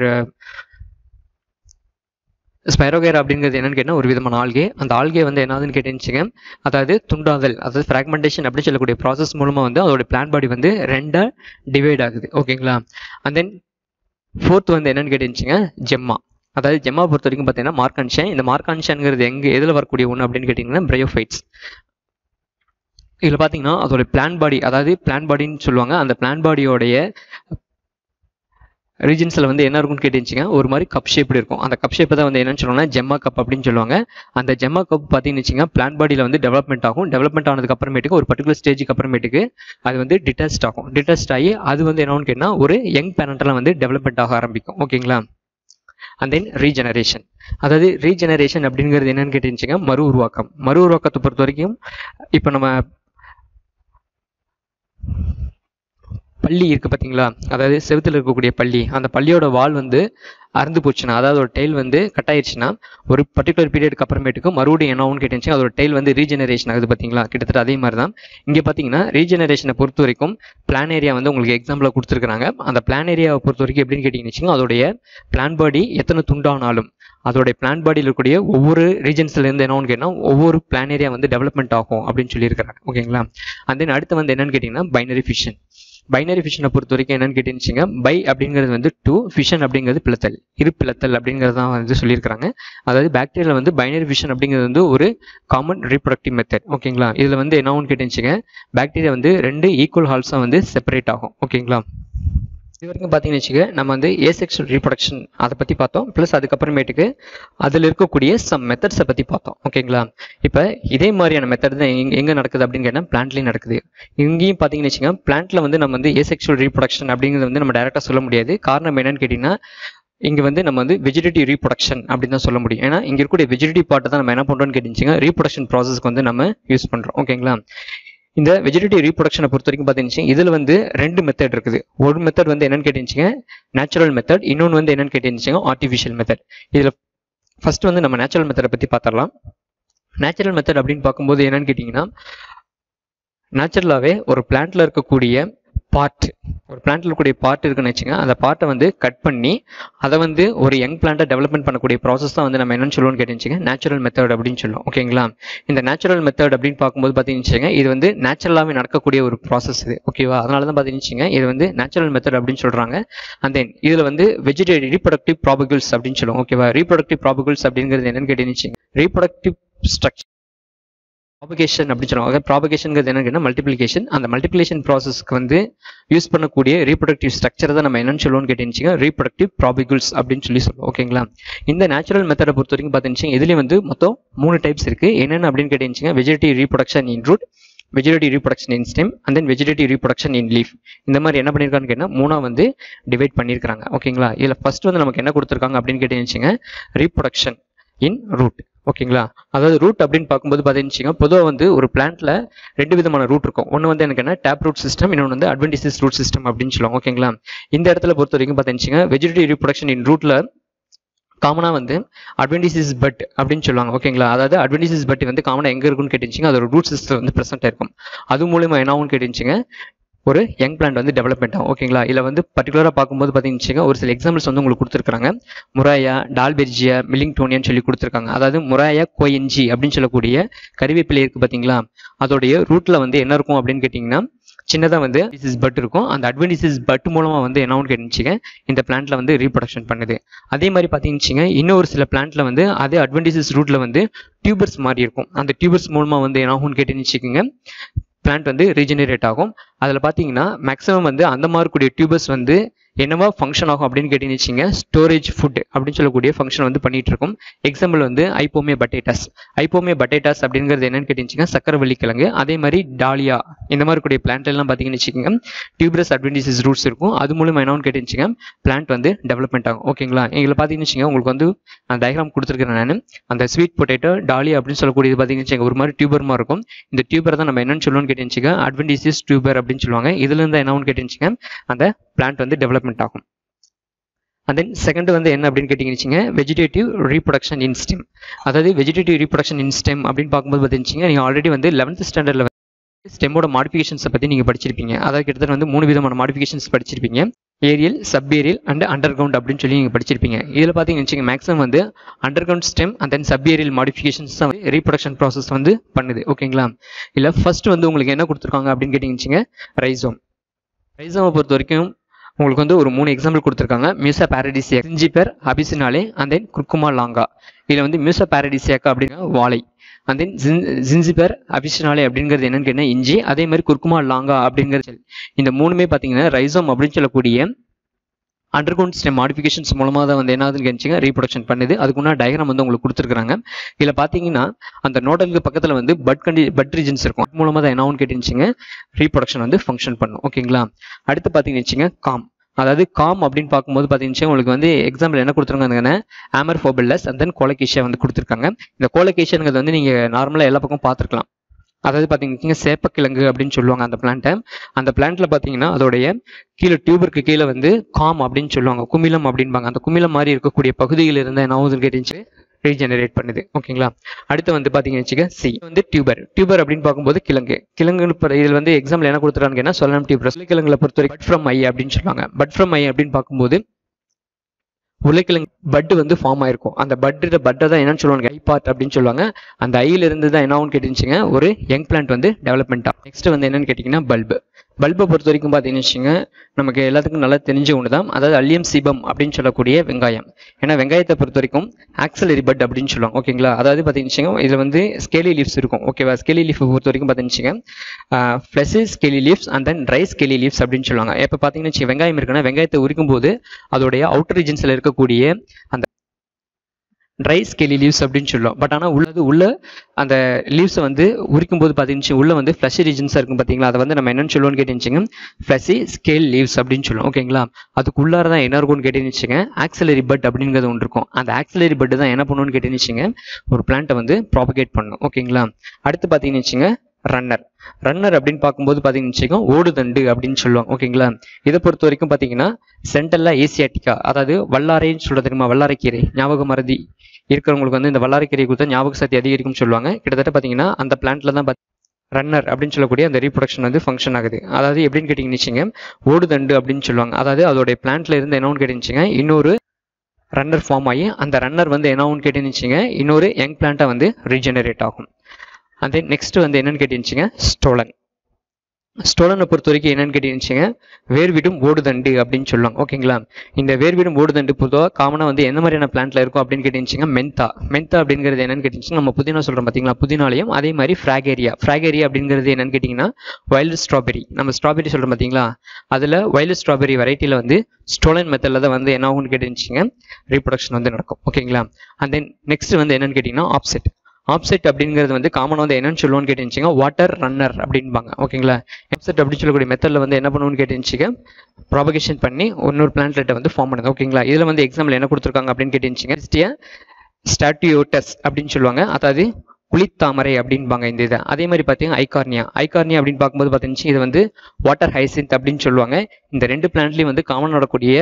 ஸ்பைரோகேர் அப்படிங்கிறது என்னன்னு கேட்டால் ஒரு விதமான ஆல்கே அந்த ஆல்கே வந்து என்னதுன்னு கேட்டுச்சுங்க அதாவது துண்டாதல் அதாவது ஃப்ராக்மெண்டேஷன் அப்படின்னு சொல்லக்கூடிய ப்ராசஸ் மூலமாக வந்து அதோட பிளான் பாடி வந்து ரெண்டாக டிவைட் ஆகுது ஓகேங்களா அண்ட் தென் ஃபோர்த் வந்து என்னன்னு கேட்டுச்சுங்க ஜெம்மா அதாவது ஜெம்மா பொறுத்த வரைக்கும் பார்த்தீங்கன்னா மார்கான்ஷன் இந்த மார்கான்ஷன்ங்கிறது எங்கே எதில் வரக்கூடிய ஒன்று அப்படின்னு கேட்டிங்கன்னா பிரயோஃபைட்ஸ் இதில் பார்த்தீங்கன்னா அதோட பிளான் பாடி அதாவது பிளான் பாடின்னு சொல்லுவாங்க அந்த பிளான் பாடியோடைய ரீஜன்ஸில் வந்து என்ன இருக்கும்னு கேட்டுச்சுங்க ஒரு மாதிரி கப் ஷேப்டு இருக்கும் அந்த கப் ஷேப்பை தான் வந்து என்னன்னு சொல்லுவாங்கன்னா ஜெம்மா கப் அப்படின்னு சொல்லுவாங்க அந்த ஜெம்மா கப் பார்த்தீங்கன்னு வச்சுங்க பிளான் பாடியில் வந்து டெவலப்மெண்ட் ஆகும் டெவலப்மெண்ட் ஆனதுக்கு அப்புறமேட்டுக்கு ஒரு பர்டிகுலர் ஸ்டேஜுக்கு அப்புறமேட்டுக்கு அது வந்து டிட்டாச்ட் ஆகும் டிட்டாச்ட் ஆகி அது வந்து என்னன்னு கேட்டால் ஒரு யங் பேரண்ட்டில் வந்து டெவலப்மெண்ட் ஆக ஆரம்பிக்கும் ஓகேங்களா அண்ட் தென் ரீஜெனரேஷன் அதாவது ரீஜெனரேஷன் அப்படிங்கிறது என்னன்னு கேட்டுச்சுங்க மறு உருவாக்கம் மறு உருவாக்கத்தை பொறுத்த வரைக்கும் இப்போ நம்ம பள்ளி இருக்குது பார்த்தீங்களா அதாவது செவுத்தில் இருக்கக்கூடிய பள்ளி அந்த பள்ளியோட வால் வந்து அறுந்து போச்சுன்னா அதாவது ஒரு டெய்ல் வந்து கட் ஆயிடுச்சுன்னா ஒரு பர்டிகுலர் பீரியடுக்கு அப்புறமேட்டுக்கு மறுபடியும் என்ன ஆகும்னு கேட்டுச்சு அதோட டெய்ல் வந்து ரீஜெனரேஷன் ஆகுது பார்த்தீங்களா கிட்டத்தட்ட அதே மாதிரி தான் இங்கே பார்த்தீங்கன்னா ரீஜெனரேஷனை பொறுத்த வரைக்கும் பிளான் ஏரியா வந்து உங்களுக்கு எக்ஸாம்பிளாக கொடுத்துருக்காங்க அந்த பிளான் ஏரியாவை பொறுத்த வரைக்கும் எப்படின்னு கேட்டிங்கன்னு அதோடைய பிளான் பாடி எத்தனை துண்டானாலும் அதோடைய பிளான் பாடியில் இருக்கக்கூடிய ஒவ்வொரு ரீஜன்ஸ்ல இருந்து என்ன கேட்டா ஒவ்வொரு பிளான் ஏரியா வந்து டெவலப்மெண்ட் ஆகும் அப்படின்னு சொல்லியிருக்கிறாங்க ஓகேங்களா அண்ட் தென் அடுத்து வந்து என்னன்னு கேட்டிங்கன்னா பைனரி ஃபிஷன் பைனரி ஃபிஷனை பொறுத்த வரைக்கும் என்னன்னு கேட்டீங்க பை அப்படிங்கிறது வந்து டூ ஃபிஷன் அப்படிங்கிறது பிளத்தல் இரு பிளத்தல் அப்படிங்கிறது தான் வந்து சொல்லியிருக்காங்க அதாவது பாக்டீரியாவில் வந்து பைனரி ஃபிஷன் அப்படிங்கிறது வந்து ஒரு காமன் ரீப்ரொடக்டிவ் மெத்தட் ஓகேங்களா இதில் வந்து என்ன ஒன்று கேட்டுச்சுங்க பாக்டீரியா வந்து ரெண்டு ஈக்குவல் ஹால்ஸாக வந்து செப்பரேட் ஆகும் ஓகேங்களா இது வரைக்கும் பார்த்தீங்கன்னு வச்சுக்க நம்ம வந்து ஏசெக்ஷுவல் ரீப்ரொடக்ஷன் அதை பற்றி பார்த்தோம் ப்ளஸ் அதுக்கப்புறமேட்டுக்கு அதில் இருக்கக்கூடிய சம் மெத்தட்ஸை பற்றி பார்த்தோம் ஓகேங்களா இப்போ இதே மாதிரியான மெத்தட் தான் எங்க எங்கே நடக்குது அப்படின்னு கேட்டால் பிளான்ட்லேயும் நடக்குது இங்கேயும் பார்த்தீங்கன்னு வச்சுங்க பிளான்ட்ல வந்து நம்ம வந்து ஏசெக்ஷுவல் ரீப்ரொடக்ஷன் அப்படிங்கிறது வந்து நம்ம டேரெக்டாக சொல்ல முடியாது காரணம் என்னன்னு கேட்டிங்கன்னா இங்கே வந்து நம்ம வந்து வெஜிடேட்டிவ் ரீப்ரொடக்ஷன் அப்படின்னு தான் சொல்ல முடியும் ஏன்னா இங்கே இருக்கக்கூடிய வெஜிடேட்டிவ் பார்ட்டை தான் நம்ம என்ன பண்ணுறோம்னு கேட்டுச்சுங்க ரீப்ரொடக்ஷன் ப்ராசஸ்க்கு வந்து நம்ம யூஸ் பண்ணுறோம் ஓகேங்களா இந்த வெஜிடேட்டிவ் ரீப்ரொடக்ஷனை பொறுத்த வரைக்கும் பார்த்தீங்கன்னா இதில் வந்து ரெண்டு மெத்தட் இருக்குது ஒரு மெத்தட் வந்து என்னன்னு கேட்டுச்சுங்க நேச்சுரல் மெத்தட் இன்னொன்று வந்து என்னன்னு கேட்டுச்சுங்க ஆர்டிஃபிஷியல் மெத்தட் இதில் ஃபர்ஸ்ட் வந்து நம்ம நேச்சுரல் மெத்தடை பற்றி பார்த்துடலாம் நேச்சுரல் மெத்தட் அப்படின்னு பார்க்கும்போது என்னன்னு கேட்டிங்கன்னா நேச்சுரலாகவே ஒரு பிளான்ட்ல இருக்கக்கூடிய பார்ட் ஒரு பிளான்ட்ல இருக்கக்கூடிய பார்ட் இருக்குன்னு வச்சுங்க அந்த பார்ட்டை வந்து கட் பண்ணி அதை வந்து ஒரு யங் பிளான்ட்டை டெவலப்மெண்ட் பண்ணக்கூடிய ப்ராசஸ் தான் வந்து நம்ம என்னன்னு சொல்லுவோம்னு கேட்டுச்சுங்க நேச்சுரல் மெத்தட் அப்படின்னு சொல்லுவோம் ஓகேங்களா இந்த நேச்சுரல் மெத்தட் அப்படின்னு பார்க்கும்போது பார்த்தீங்கன்னு இது வந்து நேச்சுரலாகவே நடக்கக்கூடிய ஒரு ப்ராசஸ் இது ஓகேவா அதனால தான் பார்த்தீங்கன்னு இது வந்து நேச்சுரல் மெத்தட் அப்படின்னு சொல்றாங்க அண்ட் தென் இதில் வந்து வெஜிடேட் ரீப்ரொடக்டிவ் ப்ராபபிள்ஸ் அப்படின்னு சொல்லுவோம் ஓகேவா ரீப்ரொடக்டிவ் ப்ராபபிள்ஸ் அப்படிங்கிறது என்னன்னு கேட்டீங்க ரீப்ரொடக்டிவ் ஸ்ட்ரக்சர் ப்ராபகேஷன் அப்படின்னு சொல்லுவாங்க ப்ராபகேஷன்ங்கிறது என்னன்னா மல்டிப்ளிகேஷன் அந்த மல்டிப்ளிகேஷன் ப்ராசஸ்க்கு வந்து யூஸ் பண்ணக்கூடிய ரீப்ரொடக்டிவ் ஸ்ட்ரக்சர் தான் நம்ம என்னன்னு சொல்லுவோம்னு கேட்டீங்க ரீப்ரொடக்டிவ் ப்ராபிகுல்ஸ் அப்படின்னு சொல்லி சொல்லுவோம் ஓகேங்களா இந்த நேச்சுரல் மெத்தடை பொறுத்த வரைக்கும் பார்த்தீங்கன்னா இதுலேயும் வந்து மொத்தம் மூணு டைப்ஸ் இருக்கு என்னென்ன அப்படின்னு கேட்டீங்க vegetative reproduction in root vegetative reproduction in stem and then vegetative reproduction in leaf இந்த மாதிரி என்ன பண்ணியிருக்கான்னு கேட்டால் மூணா வந்து டிவைட் பண்ணியிருக்காங்க ஓகேங்களா இதில் ஃபர்ஸ்ட் வந்து நமக்கு என்ன கொடுத்துருக்காங்க அப்படின்னு கேட்டீங்க ரீப்ரொடக்ஷன் இன் ரூட் ஓகேங்களா அதாவது ரூட் அப்படின்னு பார்க்கும்போது பார்த்தீங்கன்னா பொதுவாக வந்து ஒரு பிளான்ட்ல ரெண்டு விதமான ரூட் இருக்கும் ஒன்று வந்து எனக்கு என்ன டேப் ரூட் சிஸ்டம் இன்னொன்று வந்து அட்வென்டிசிஸ் ரூட் சிஸ்டம் அப்படின்னு சொல்லுவோம் ஓகேங்களா இந்த இடத்துல பொறுத்த வரைக்கும் பார்த்தீங்கன்னா வெஜிடேட்டிவ் ரீப்ரொடக்ஷன் இன் ரூட்ல காமனாக வந்து அட்வென்டிசிஸ் பட் அப்படின்னு சொல்லுவாங்க ஓகேங்களா அதாவது அட்வென்டிசிஸ் பட் வந்து காமனாக எங்கே இருக்குன்னு கேட்டுச்சிங்க அதோட ரூட் சிஸ்டம் வந்து ப்ரெசென்ட் இருக்கும் அது மூலியமா என்ன ஆகும்னு கேட்டுச்சிங்க ஒரு யங் பிளான்ட் வந்து டெவலப்மெண்ட் ஆகும் ஓகேங்களா இதில் வந்து பர்டிகுலராக பார்க்கும்போது பார்த்தீங்கன்னா ஒரு சில எக்ஸாம்பிள்ஸ் வந்து உங்களுக்கு கொடுத்துருக்காங்க முராயா டால்பெர்ஜியா மில்லிங்டோனியான்னு சொல்லி கொடுத்துருக்காங்க அதாவது முராயா கோயன்ஜி அப்படின்னு சொல்லக்கூடிய கறிவேப்பிலை இருக்கு பார்த்தீங்களா அதோடைய ரூட்ல வந்து என்ன இருக்கும் அப்படின்னு கேட்டிங்கன்னா சின்னதாக வந்து டிசீஸ் பட் இருக்கும் அந்த அட்வென்டிசிஸ் பட் மூலமாக வந்து என்னன்னு கேட்டுச்சிங்க இந்த பிளான்ட்ல வந்து ரீப்ரொடக்ஷன் பண்ணுது அதே மாதிரி பார்த்தீங்கன்னு இன்னொரு சில பிளான்ட்ல வந்து அதே அட்வென்டிசிஸ் ரூட்ல வந்து டியூபர்ஸ் மாதிரி இருக்கும் அந்த டியூபர்ஸ் மூலமாக வந்து என்ன ஆகும்னு கேட்டுச்சுக்கோங்க பிளான்ட் வந்து ரீஜெனரேட் ஆகும் அதில் பார்த்தீங்கன்னா மேக்ஸிமம் வந்து அந்த மாதிரி கூடிய டியூபர்ஸ் வந்து என்னவா ஃபங்க்ஷன் ஆகும் அப்படின்னு கேட்டீங்கன்னு ஸ்டோரேஜ் ஃபுட் அப்படின்னு சொல்லக்கூடிய ஃபங்க்ஷன் வந்து பண்ணிட்டு இருக்கும் எக்ஸாம்பிள் வந்து ஐப்போமே பட்டேட்டாஸ் ஐப்போமே பட்டேட்டாஸ் அப்படிங்கிறது என்னன்னு கேட்டீங்கன்னா சக்கரவள்ளி கிழங்கு அதே மாதிரி டாலியா இந்த மாதிரி கூடிய பிளான்ட் எல்லாம் பார்த்தீங்கன்னு வச்சுக்கோங்க டியூபரஸ் அட்வென்டிசிஸ் ரூட்ஸ் இருக்கும் அது மூலமா என்னன்னு கேட்டுச்சுங்க பிளான்ட் வந்து டெவலப்மெண்ட் ஆகும் ஓகேங்களா இதில் பார்த்தீங்கன்னு வச்சுக்கோங்க உங்களுக்கு வந்து நான் டயக்ராம் கொடுத்துருக்கேன் நான் அந்த ஸ்வீட் பொட்டேட்டோ டாலியா அப்படின்னு சொல்லக்கூடியது பார்த்தீங்கன்னு வச்சுக்கோங்க ஒரு மாதிரி டியூபர் மாதிரி இருக்கும் இந்த டியூபர் தான் நம்ம என்னன்னு சொல்லுவோம்னு கேட்டுச்சுங்க அட்வென்டிசிஸ் டியூபர் அப்படின்னு சொல்லுவாங்க இதுல இருந்து என்னன்னு கேட்டுச்சுங்க அந்த பிளான்ட் வந்து டெவலப்மெண்ட் ஆகும் அண்ட் தென் செகண்ட் வந்து என்ன அப்படின்னு கேட்டீங்கன்னு வெஜிடேட்டிவ் ரீப்ரொடக்ஷன் இன் ஸ்டெம் அதாவது வெஜிடேட்டிவ் ரீப்ரொடக்ஷன் இன் ஸ்டெம் அப்படின்னு பார்க்கும்போது பார்த்தீங்கன்னா நீங்கள் ஆல்ரெடி வந்து லெவன்த் ஸ்டாண்டர்டில் ஸ்டெம்மோட மாடிஃபிகேஷன்ஸை பற்றி நீங்கள் படிச்சிருப்பீங்க அதாவது கிட்டத்தட்ட வந்து மூணு விதமான மாடிஃபிகேஷன்ஸ் படிச்சிருப்பீங்க aerial sub aerial and underground அப்படின்னு சொல்லி நீங்கள் படிச்சிருப்பீங்க இதில் பார்த்தீங்கன்னு வச்சுங்க மேக்ஸிமம் வந்து underground stem and then sub aerial modifications தான் ரீப்ரொடக்ஷன் ப்ராசஸ் வந்து பண்ணுது ஓகேங்களா இல்லை ஃபர்ஸ்ட் வந்து உங்களுக்கு என்ன கொடுத்துருக்காங்க அப்படின்னு கேட்டீங்கன்னு ரைசோம் ரைசோமை பொறுத்த வரைக்கும் உங்களுக்கு வந்து ஒரு மூணு எக்ஸாம்பிள் கொடுத்துருக்காங்க மியூசா பாரடிசியா சிஞ்சிபர் அபிசினாலே அண்ட் தென் குர்குமா லாங்கா இதில் வந்து மியூசா பாரடிசியாக்கா அப்படிங்கிற வாழை அண்ட் தென் ஜின்சிபர் அபிஷனாலே அப்படிங்கிறது என்னன்னு கேட்டால் இஞ்சி அதே மாதிரி குர்குமா லாங்கா அப்படிங்கிறது இந்த மூணுமே பார்த்தீங்கன்னா ரைசோம் அப்படின்னு சொல்லக்கூடிய அண்டர்கிரவுண்ட் ஸ்டெம் மாடிஃபிகேஷன்ஸ் மூலமாக தான் வந்து என்னதுன்னு கேட்டுச்சிங்க ரீப்ரொடக்ஷன் பண்ணுது அதுக்குன்னா டயக்ராம் வந்து உங்களுக்கு கொடுத்துருக்காங்க இதில் பார்த்தீங்கன்னா அந்த நோடலுக்கு பக்கத்தில் வந்து பட் கண்டி பட் ரீஜன்ஸ் இருக்கும் அது மூலமாக தான் என்னன்னு கேட்டுச்சிங்க ரீப்ரொடக்ஷன் வந்து ஃபங்க்ஷன் பண்ணும் ஓகேங்களா அடுத்து பார்த்தீங்கன்னு வச்சுங்க காம் அதாவது காம் அப்படின்னு பார்க்கும்போது பார்த்தீங்கன்னா உங்களுக்கு வந்து எக்ஸாம்பிள் என்ன கொடுத்துருக்காங்கன்னா ஆமர் ஃபோபில்லஸ் அண்ட் தென் கோலகேஷியா வந்து கொடுத்துருக்காங்க இந்த கோலகேஷியனுங்கிறது வந்து நீங்கள் நார்மலாக எல்லா பக்கம் பார்த்துருக்கலாம் அதாவது பார்த்தீங்கன்னா சேப்பக்கிழங்கு அப்படின்னு சொல்லுவாங்க அந்த பிளான்ட்டை அந்த பிளான்ட்ல பார்த்தீங்கன்னா அதோடைய கீழே டியூபருக்கு கீழே வந்து காம் அப்படின்னு சொல்லுவாங்க குமிலம் அப்படின்பாங்க அந்த குமிலம் மாதிரி இருக்கக்கூடிய பகுதியில் இருந்து என்ன ஆகுதுன்னு கேட்டுச்சு ரீஜெனரேட் பண்ணுது ஓகேங்களா அடுத்து வந்து பாத்தீங்கன்னு வச்சுக்க சி வந்து டியூபர் டியூபர் அப்படின்னு பார்க்கும்போது கிழங்கு கிழங்கு இதில் வந்து எக்ஸாம்பிள் என்ன கொடுத்துறாங்கன்னா சொல்லலாம் டியூபர் கிழங்குல பொறுத்த வரைக்கும் பட் ஃப்ரம் ஐ அப்படின்னு சொல்லுவாங்க பட் ஃப்ரம் ஐ அப்படின்னு பார்க்கும்போது உருளைக்கிழங்கு பட் வந்து ஃபார்ம் ஆயிருக்கும் அந்த பட்டு பட்டை தான் என்னன்னு சொல்லுவாங்க ஐ பார்ட் அப்படின்னு சொல்லுவாங்க அந்த ஐல இருந்து தான் என்ன ஆகும் கேட்டுச்சுங்க ஒரு யங் பிளான்ட் வந்து டெவலப்மெண்ட் ஆகும் நெக்ஸ்ட் வந்து என்னன்னு கேட்டிங்கன்னா பல்பு பல்பை பொறுத்த வரைக்கும் பார்த்தீங்கன்னு வச்சுங்க நமக்கு எல்லாத்துக்கும் நல்லா தெரிஞ்ச ஒன்று தான் அதாவது அல்லியம் சீபம் அப்படின்னு சொல்லக்கூடிய வெங்காயம் ஏன்னா வெங்காயத்தை பொறுத்த வரைக்கும் ஆக்சலரி பட் அப்படின்னு சொல்லுவாங்க ஓகேங்களா அதாவது பார்த்தீங்கன்னு இதில் வந்து ஸ்கேலி லீவ்ஸ் இருக்கும் ஓகேவா ஸ்கேலி லீஃப் பொறுத்த வரைக்கும் பார்த்தீங்கன்னு fleshy scaly leaves and then dry scaly leaves அப்படின்னு சொல்லுவாங்க இப்போ பார்த்தீங்கன்னு வச்சுங்க வெங்காயம் இருக்குன்னா வெங்காயத்தை உரிக்கும் போது அதோடைய அவுட்டர் ரீஜன்ஸில் இருக்கக்கூடிய அந்த ட்ரை ஸ்கேலி லீவ்ஸ் அப்படின்னு சொல்லுவோம் பட் ஆனால் உள்ளது உள்ள அந்த லீவ்ஸை வந்து உரிக்கும் போது பார்த்தீங்கன்னு உள்ள வந்து ஃப்ளஷி ரீஜன்ஸாக இருக்கும் பார்த்தீங்களா அதை வந்து நம்ம என்னன்னு சொல்லுவோம்னு கேட்டுச்சுங்க ஃப்ளஷி ஸ்கேல் லீவ்ஸ் அப்படின்னு சொல்லுவோம் ஓகேங்களா அதுக்குள்ளார தான் என்ன இருக்கும்னு கேட்டுச்சுங்க ஆக்சலரி பட் அப்படிங்கிறது ஒன்று இருக்கும் அந்த ஆக்சலரி பட் தான் என்ன பண்ணுவோம்னு கேட்டுச்சுங்க ஒரு பிளான்ட்டை வந்து ப்ராபகேட் பண்ணும் ஓகேங்களா அடுத்து பார்த்தீங்கன்னு வச்சுங்க ரன்னர் ரன்னர் அப்படின்னு பார்க்கும்போது பார்த்தீங்கன்னு வச்சுக்கோ ஓடுதண்டு அப்படின்னு சொல்லுவாங்க ஓகேங்களா இதை பொறுத்த வரைக்கும் பார்த்தீங்கன்னா சென்டல்லா ஏசியாட்டிக்கா அதாவது வல்லாரைன்னு சொல்றது தெரியுமா வல்லாரைக்கீரை ஞாபக மருதி இருக்கிறவங்களுக்கு வந்து இந்த வல்லாரைக்கீரை கொடுத்தா ஞாபக சக்தி அதிகரிக்கும்னு சொல்லுவாங்க கிட்டத்தட்ட பார்த்தீங்கன்னா அந்த பிளான்ட்ல தான் ரன்னர் அப்படின்னு சொல்லக்கூடிய அந்த ரீப்ரொடக்ஷன் வந்து ஃபங்க்ஷன் ஆகுது அதாவது எப்படின்னு கேட்டிங்கன்னு வச்சுங்க ஓடுதண்டு அப்படின்னு சொல்லுவாங்க அதாவது அதோடைய பிளான்ட்ல இருந்து என்னன்னு கேட்டுச்சுங்க இன்னொரு ரன்னர் ஃபார்ம் ஆகி அந்த ரன்னர் வந்து என்னன்னு கேட்டுச்சுங்க இன்னொரு யங் பிளான்ட்டா வந்து ரீஜெனரேட் ஆகும் அண்ட் தென் நெக்ஸ்ட் வந்து என்னன்னு கேட்டுச்சுங்க ஸ்டோலன் ஸ்டோலனை பொறுத்த வரைக்கும் என்னன்னு கேட்டுச்சுங்க வேர்விடும் ஓடுதண்டு அப்படின்னு சொல்லுவாங்க ஓகேங்களா இந்த வேர்விடும் ஓடுதண்டு பொதுவாக காமனாக வந்து எந்த மாதிரியான பிளான்ட்ல இருக்கும் அப்படின்னு கேட்டுச்சுங்க மென்தா மென்தா அப்படிங்கிறது என்னன்னு கேட்டுச்சுங்க நம்ம புதினா சொல்றோம் பார்த்தீங்களா புதினாலையும் அதே மாதிரி ஃப்ராகேரியா ஃப்ராகேரியா அப்படிங்கிறது என்னன்னு கேட்டிங்கன்னா வைல்டு ஸ்ட்ராபெரி நம்ம ஸ்ட்ராபெரி சொல்றோம் பார்த்தீங்களா அதில் வைல்டு ஸ்ட்ராபெரி வெரைட்டியில் வந்து ஸ்டோலன் மெத்தடில் தான் வந்து என்ன ஆகும்னு கேட்டுச்சுங்க ரீப்ரொடக்ஷன் வந்து நடக்கும் ஓகேங்களா அண்ட் தென் நெக்ஸ்ட் வந்து என்னன்னு கேட்டிங்கன்னா ஆப்செட் ஆப்செட் அப்படிங்கிறது வந்து காமன் வந்து என்னன்னு சொல்லுவோம்னு கேட்டுச்சுங்க வாட்டர் ரன்னர் அப்படின்பாங்க ஓகேங்களா ஆப்செட் அப்படின்னு சொல்லக்கூடிய மெத்தடில் வந்து என்ன பண்ணுவோம்னு கேட்டுச்சுங்க ப்ராபகேஷன் பண்ணி இன்னொரு பிளான்ட்லெட்டை வந்து ஃபார்ம் பண்ணுது ஓகேங்களா இதில் வந்து எக்ஸாம்பிள் என்ன கொடுத்துருக்காங்க அப்படின்னு கேட்டுச்சுங்க ஸ்டாட்டியோட்டஸ் அப்படின்னு சொல்லுவாங்க அதாவது குளித்தாமரை அப்படின்பாங்க இந்த இதை அதே மாதிரி பார்த்தீங்கன்னா ஐகார்னியா ஐகார்னியா அப்படின்னு பார்க்கும்போது பார்த்தீங்கன்னா இது வந்து வாட்டர் ஹைசிந்த் அப்படின்னு சொல்லுவாங்க இந்த ரெண்டு பிளான்ட்லையும் வந்து காமன் நடக்கூடிய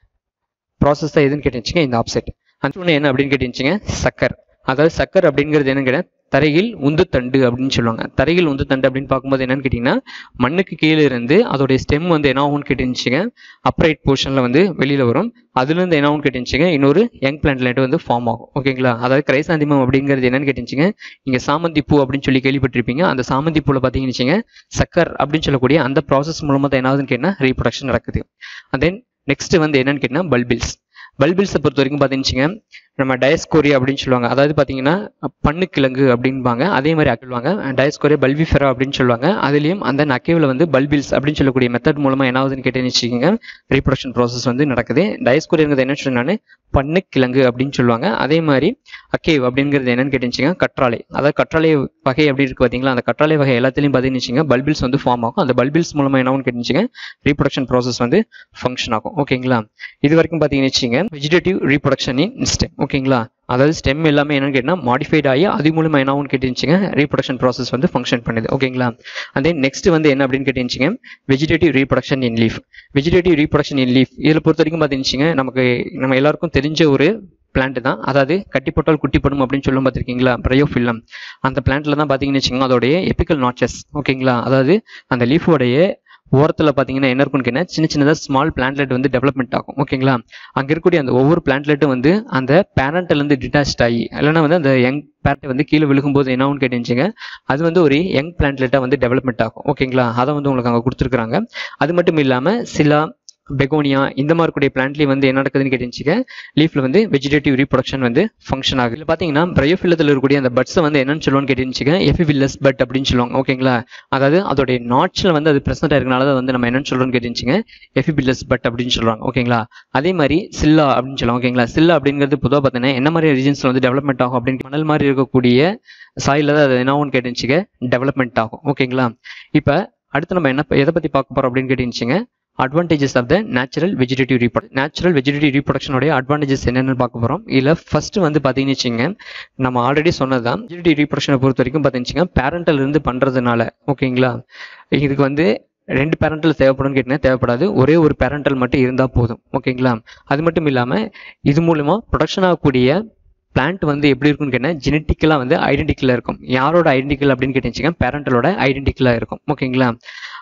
ப்ராசஸ் தான் எதுன்னு கேட்டுச்சுங்க இந்த ஆப்செட் அந்த ஒன்று என்ன அப்படின்னு கேட்டுச்சுங்க சக்கர் அதாவது சக்கர் அப்படிங்கிறது என்னன்னு கேட்டால் தரையில் உந்துத்தண்டு அப்படின்னு சொல்லுவாங்க தரையில் உந்துத்தண்டு அப்படின்னு பார்க்கும்போது என்னன்னு கேட்டிங்கன்னா மண்ணுக்கு கீழே இருந்து அதோடைய ஸ்டெம் வந்து என்ன ஆகும்னு கேட்டுச்சுங்க அப்ரைட் போர்ஷனில் வந்து வெளியில் வரும் அதுலேருந்து என்ன ஆகும்னு கேட்டுச்சுங்க இன்னொரு யங் பிளான்ட்லேட் வந்து ஃபார்ம் ஆகும் ஓகேங்களா அதாவது கிரைசாந்திமம் அப்படிங்கிறது என்னன்னு கேட்டுச்சுங்க இங்கே சாமந்தி பூ அப்படின்னு சொல்லி கேள்விப்பட்டிருப்பீங்க அந்த சாமந்தி பூவில் பார்த்தீங்கன்னு வச்சுங்க சக்கர் அப்படின்னு சொல்லக்கூடிய அந்த ப்ராசஸ் மூலமாக தான் என்ன ஆகுதுன்னு கேட்டால் ரீப்ரொடக்ஷன் நடக்குது அண்ட் தென் நெக்ஸ்ட் வந்து என்னன்னு கேட்டிங்கன்னா பல்பில்ஸ் பல்பில்ஸை பொறுத்த வரைக்கும் பார்த்தீங்கன்னு நம்ம டயஸ்கோரியா அப்படின்னு சொல்லுவாங்க அதாவது பார்த்தீங்கன்னா பண்ணுக்கிழங்கு அப்படின்பாங்க அதே மாதிரி சொல்லுவாங்க டயஸ்கோரியா பல்பிஃபெரா அப்படின்னு சொல்லுவாங்க அதுலேயும் அந்த நக்கேவில் வந்து பல்பில்ஸ் அப்படின்னு சொல்லக்கூடிய மெத்தட் மூலமாக என்ன ஆகுதுன்னு கேட்டேன்னு வச்சுக்கோங்க ரீப்ரொடக்ஷன் ப்ராசஸ் வந்து நடக்குது டயஸ்கோரியாங்கிறது என்ன சொன்னான்னு பண்ணுக்கிழங்கு அப்படின்னு சொல்லுவாங்க அதே மாதிரி அக்கேவ் அப்படிங்கிறது என்னன்னு கேட்டுச்சுங்க கற்றாழை அதாவது கற்றாழை வகை எப்படி இருக்கு பார்த்தீங்களா அந்த கற்றாழை வகை எல்லாத்துலையும் பார்த்தீங்கன்னு பல்பில்ஸ் வந்து ஃபார்ம் ஆகும் அந்த பல்பில்ஸ் மூலமாக என்ன ஆகும்னு கேட்டுச்சுங்க ரீப்ரொடக்ஷன் ப்ராசஸ் வந்து ஃபங்க்ஷன் ஆகும் ஓகேங்களா இது வரைக்கும் பார்த்தீங்கன்னு வச்சுங்க வெஜிடேட்டிவ் ரீப்ரொடக்ஷன் இன் ஸ்டெம் ஓகேங்களா அதாவது ஸ்டெம் எல்லாமே என்னன்னு கேட்டால் மாடிஃபைட் ஆகி அது மூலமா என்ன ஆகும்னு கேட்டுச்சுங்க ரீப்ரொடக்ஷன் ப்ராசஸ் வந்து ஃபங்க்ஷன் பண்ணுது ஓகேங்களா அதே நெக்ஸ்ட் வந்து என்ன அப்படின்னு கேட்டுச்சுங்க vegetative reproduction in leaf vegetative reproduction in leaf இதில் பொறுத்த வரைக்கும் பார்த்தீங்கன்னு நமக்கு நம்ம எல்லாருக்கும் தெரிஞ்ச ஒரு பிளான்ட் தான் அதாவது கட்டி போட்டால் குட்டி படும் அப்படின்னு சொல்லும் பார்த்துருக்கீங்களா பிரயோஃபில்லம் அந்த பிளான்ட்ல தான் பார்த்தீங்கன்னு வச்சுக்கோங்க அதோடைய எப்பிக்கல் நாச்சஸ் ஓகேங்களா அதாவது அந்த லீஃபோடைய ஓரத்தில் பார்த்தீங்கன்னா என்ன இருக்கும்னு கேட்டால் சின்ன சின்னதாக ஸ்மால் பிளான்ட்லெட் வந்து டெவலப்மெண்ட் ஆகும் ஓகேங்களா அங்கே இருக்கக்கூடிய அந்த ஒவ்வொரு பிளான்ட்லெட்டும் வந்து அந்த பேரண்ட்லேருந்து டிட்டாச் ஆகி இல்லைன்னா வந்து அந்த யங் பேரண்ட் வந்து கீழே விழுகும்போது என்ன ஆகும்னு கேட்டுச்சுங்க அது வந்து ஒரு யங் பிளான்ட்லெட்டாக வந்து டெவலப்மெண்ட் ஆகும் ஓகேங்களா அதை வந்து உங்களுக்கு அங்கே கொடுத்துருக்குறாங்க அது மட்டும் இல்லாமல் சில பெகோனியா இந்த மாதிரி கூடிய பிளான்ட்லேயும் வந்து என்ன நடக்குதுன்னு கேட்டுச்சுக்க லீஃப்ல வந்து வெஜிடேட்டிவ் ரீப்ரொடக்ஷன் வந்து ஃபங்க்ஷன் ஆகுது இதில் பார்த்தீங்கன்னா பிரயோஃபில்லத்தில் இருக்கக்கூடிய அந்த பட்ஸை வந்து என்னன்னு சொல்லுவோம்னு கேட்டுச்சுக்க எஃபிவில்லஸ் பட் அப்படின்னு சொல்லுவாங்க ஓகேங்களா அதாவது அதோடைய நாட்ஸில் வந்து அது ப்ரெசென்ட் இருக்கனால தான் வந்து நம்ம என்னன்னு சொல்றோம்னு கேட்டுச்சுங்க எஃபிபில்லஸ் பட் அப்படின்னு சொல்லுவாங்க ஓகேங்களா அதே மாதிரி சில்லா அப்படின்னு சொல்லுவாங்க ஓகேங்களா சில்லா அப்படிங்கிறது பொதுவாக பார்த்தீங்கன்னா என்ன மாதிரி ரீஜன்ஸில் வந்து டெவலப்மெண்ட் ஆகும் அப்படின்னு மணல் மாதிரி இருக்கக்கூடிய சாயில தான் அது என்ன கேட்டுச்சுங்க டெவலப்மெண்ட் ஆகும் ஓகேங்களா இப்போ அடுத்து நம்ம என்ன எதை பற்றி பார்க்க போகிறோம் அப்படின்னு கேட்டுச்சுங்க advantages of the natural vegetative reproduc natural vegetative ரீப்ரொடக்ஷனுடைய அட்வான்டேஜஸ் என்னென்னு பார்க்க போகிறோம் இதில் ஃபர்ஸ்ட் வந்து பார்த்தீங்கன்னு வச்சுங்க நம்ம ஆல்ரெடி சொன்னதான் வெஜிடேட்டிவ் ரீப்ரொடக்ஷனை பொறுத்த வரைக்கும் பார்த்தீங்கன்னு பேரண்டல் இருந்து பண்ணுறதுனால ஓகேங்களா இதுக்கு வந்து ரெண்டு பேரண்டல் தேவைப்படும்னு கேட்டீங்கன்னா தேவைப்படாது ஒரே ஒரு பேரண்டல் மட்டும் இருந்தால் போதும் ஓகேங்களா அது மட்டும் இல்லாமல் இது மூலமாக ப்ரொடக்ஷன் ஆகக்கூடிய பிளான்ட் வந்து எப்படி இருக்கும்னு கேட்டால் ஜெனட்டிக்கலாக வந்து ஐடென்டிக்கலாக இருக்கும் யாரோட ஐடென்டிக்கல் அப்படின்னு கேட்டுச்சுங்க பேரண்டலோட ஐடென்டிக்கலாக இருக்கும் ஓகேங்களா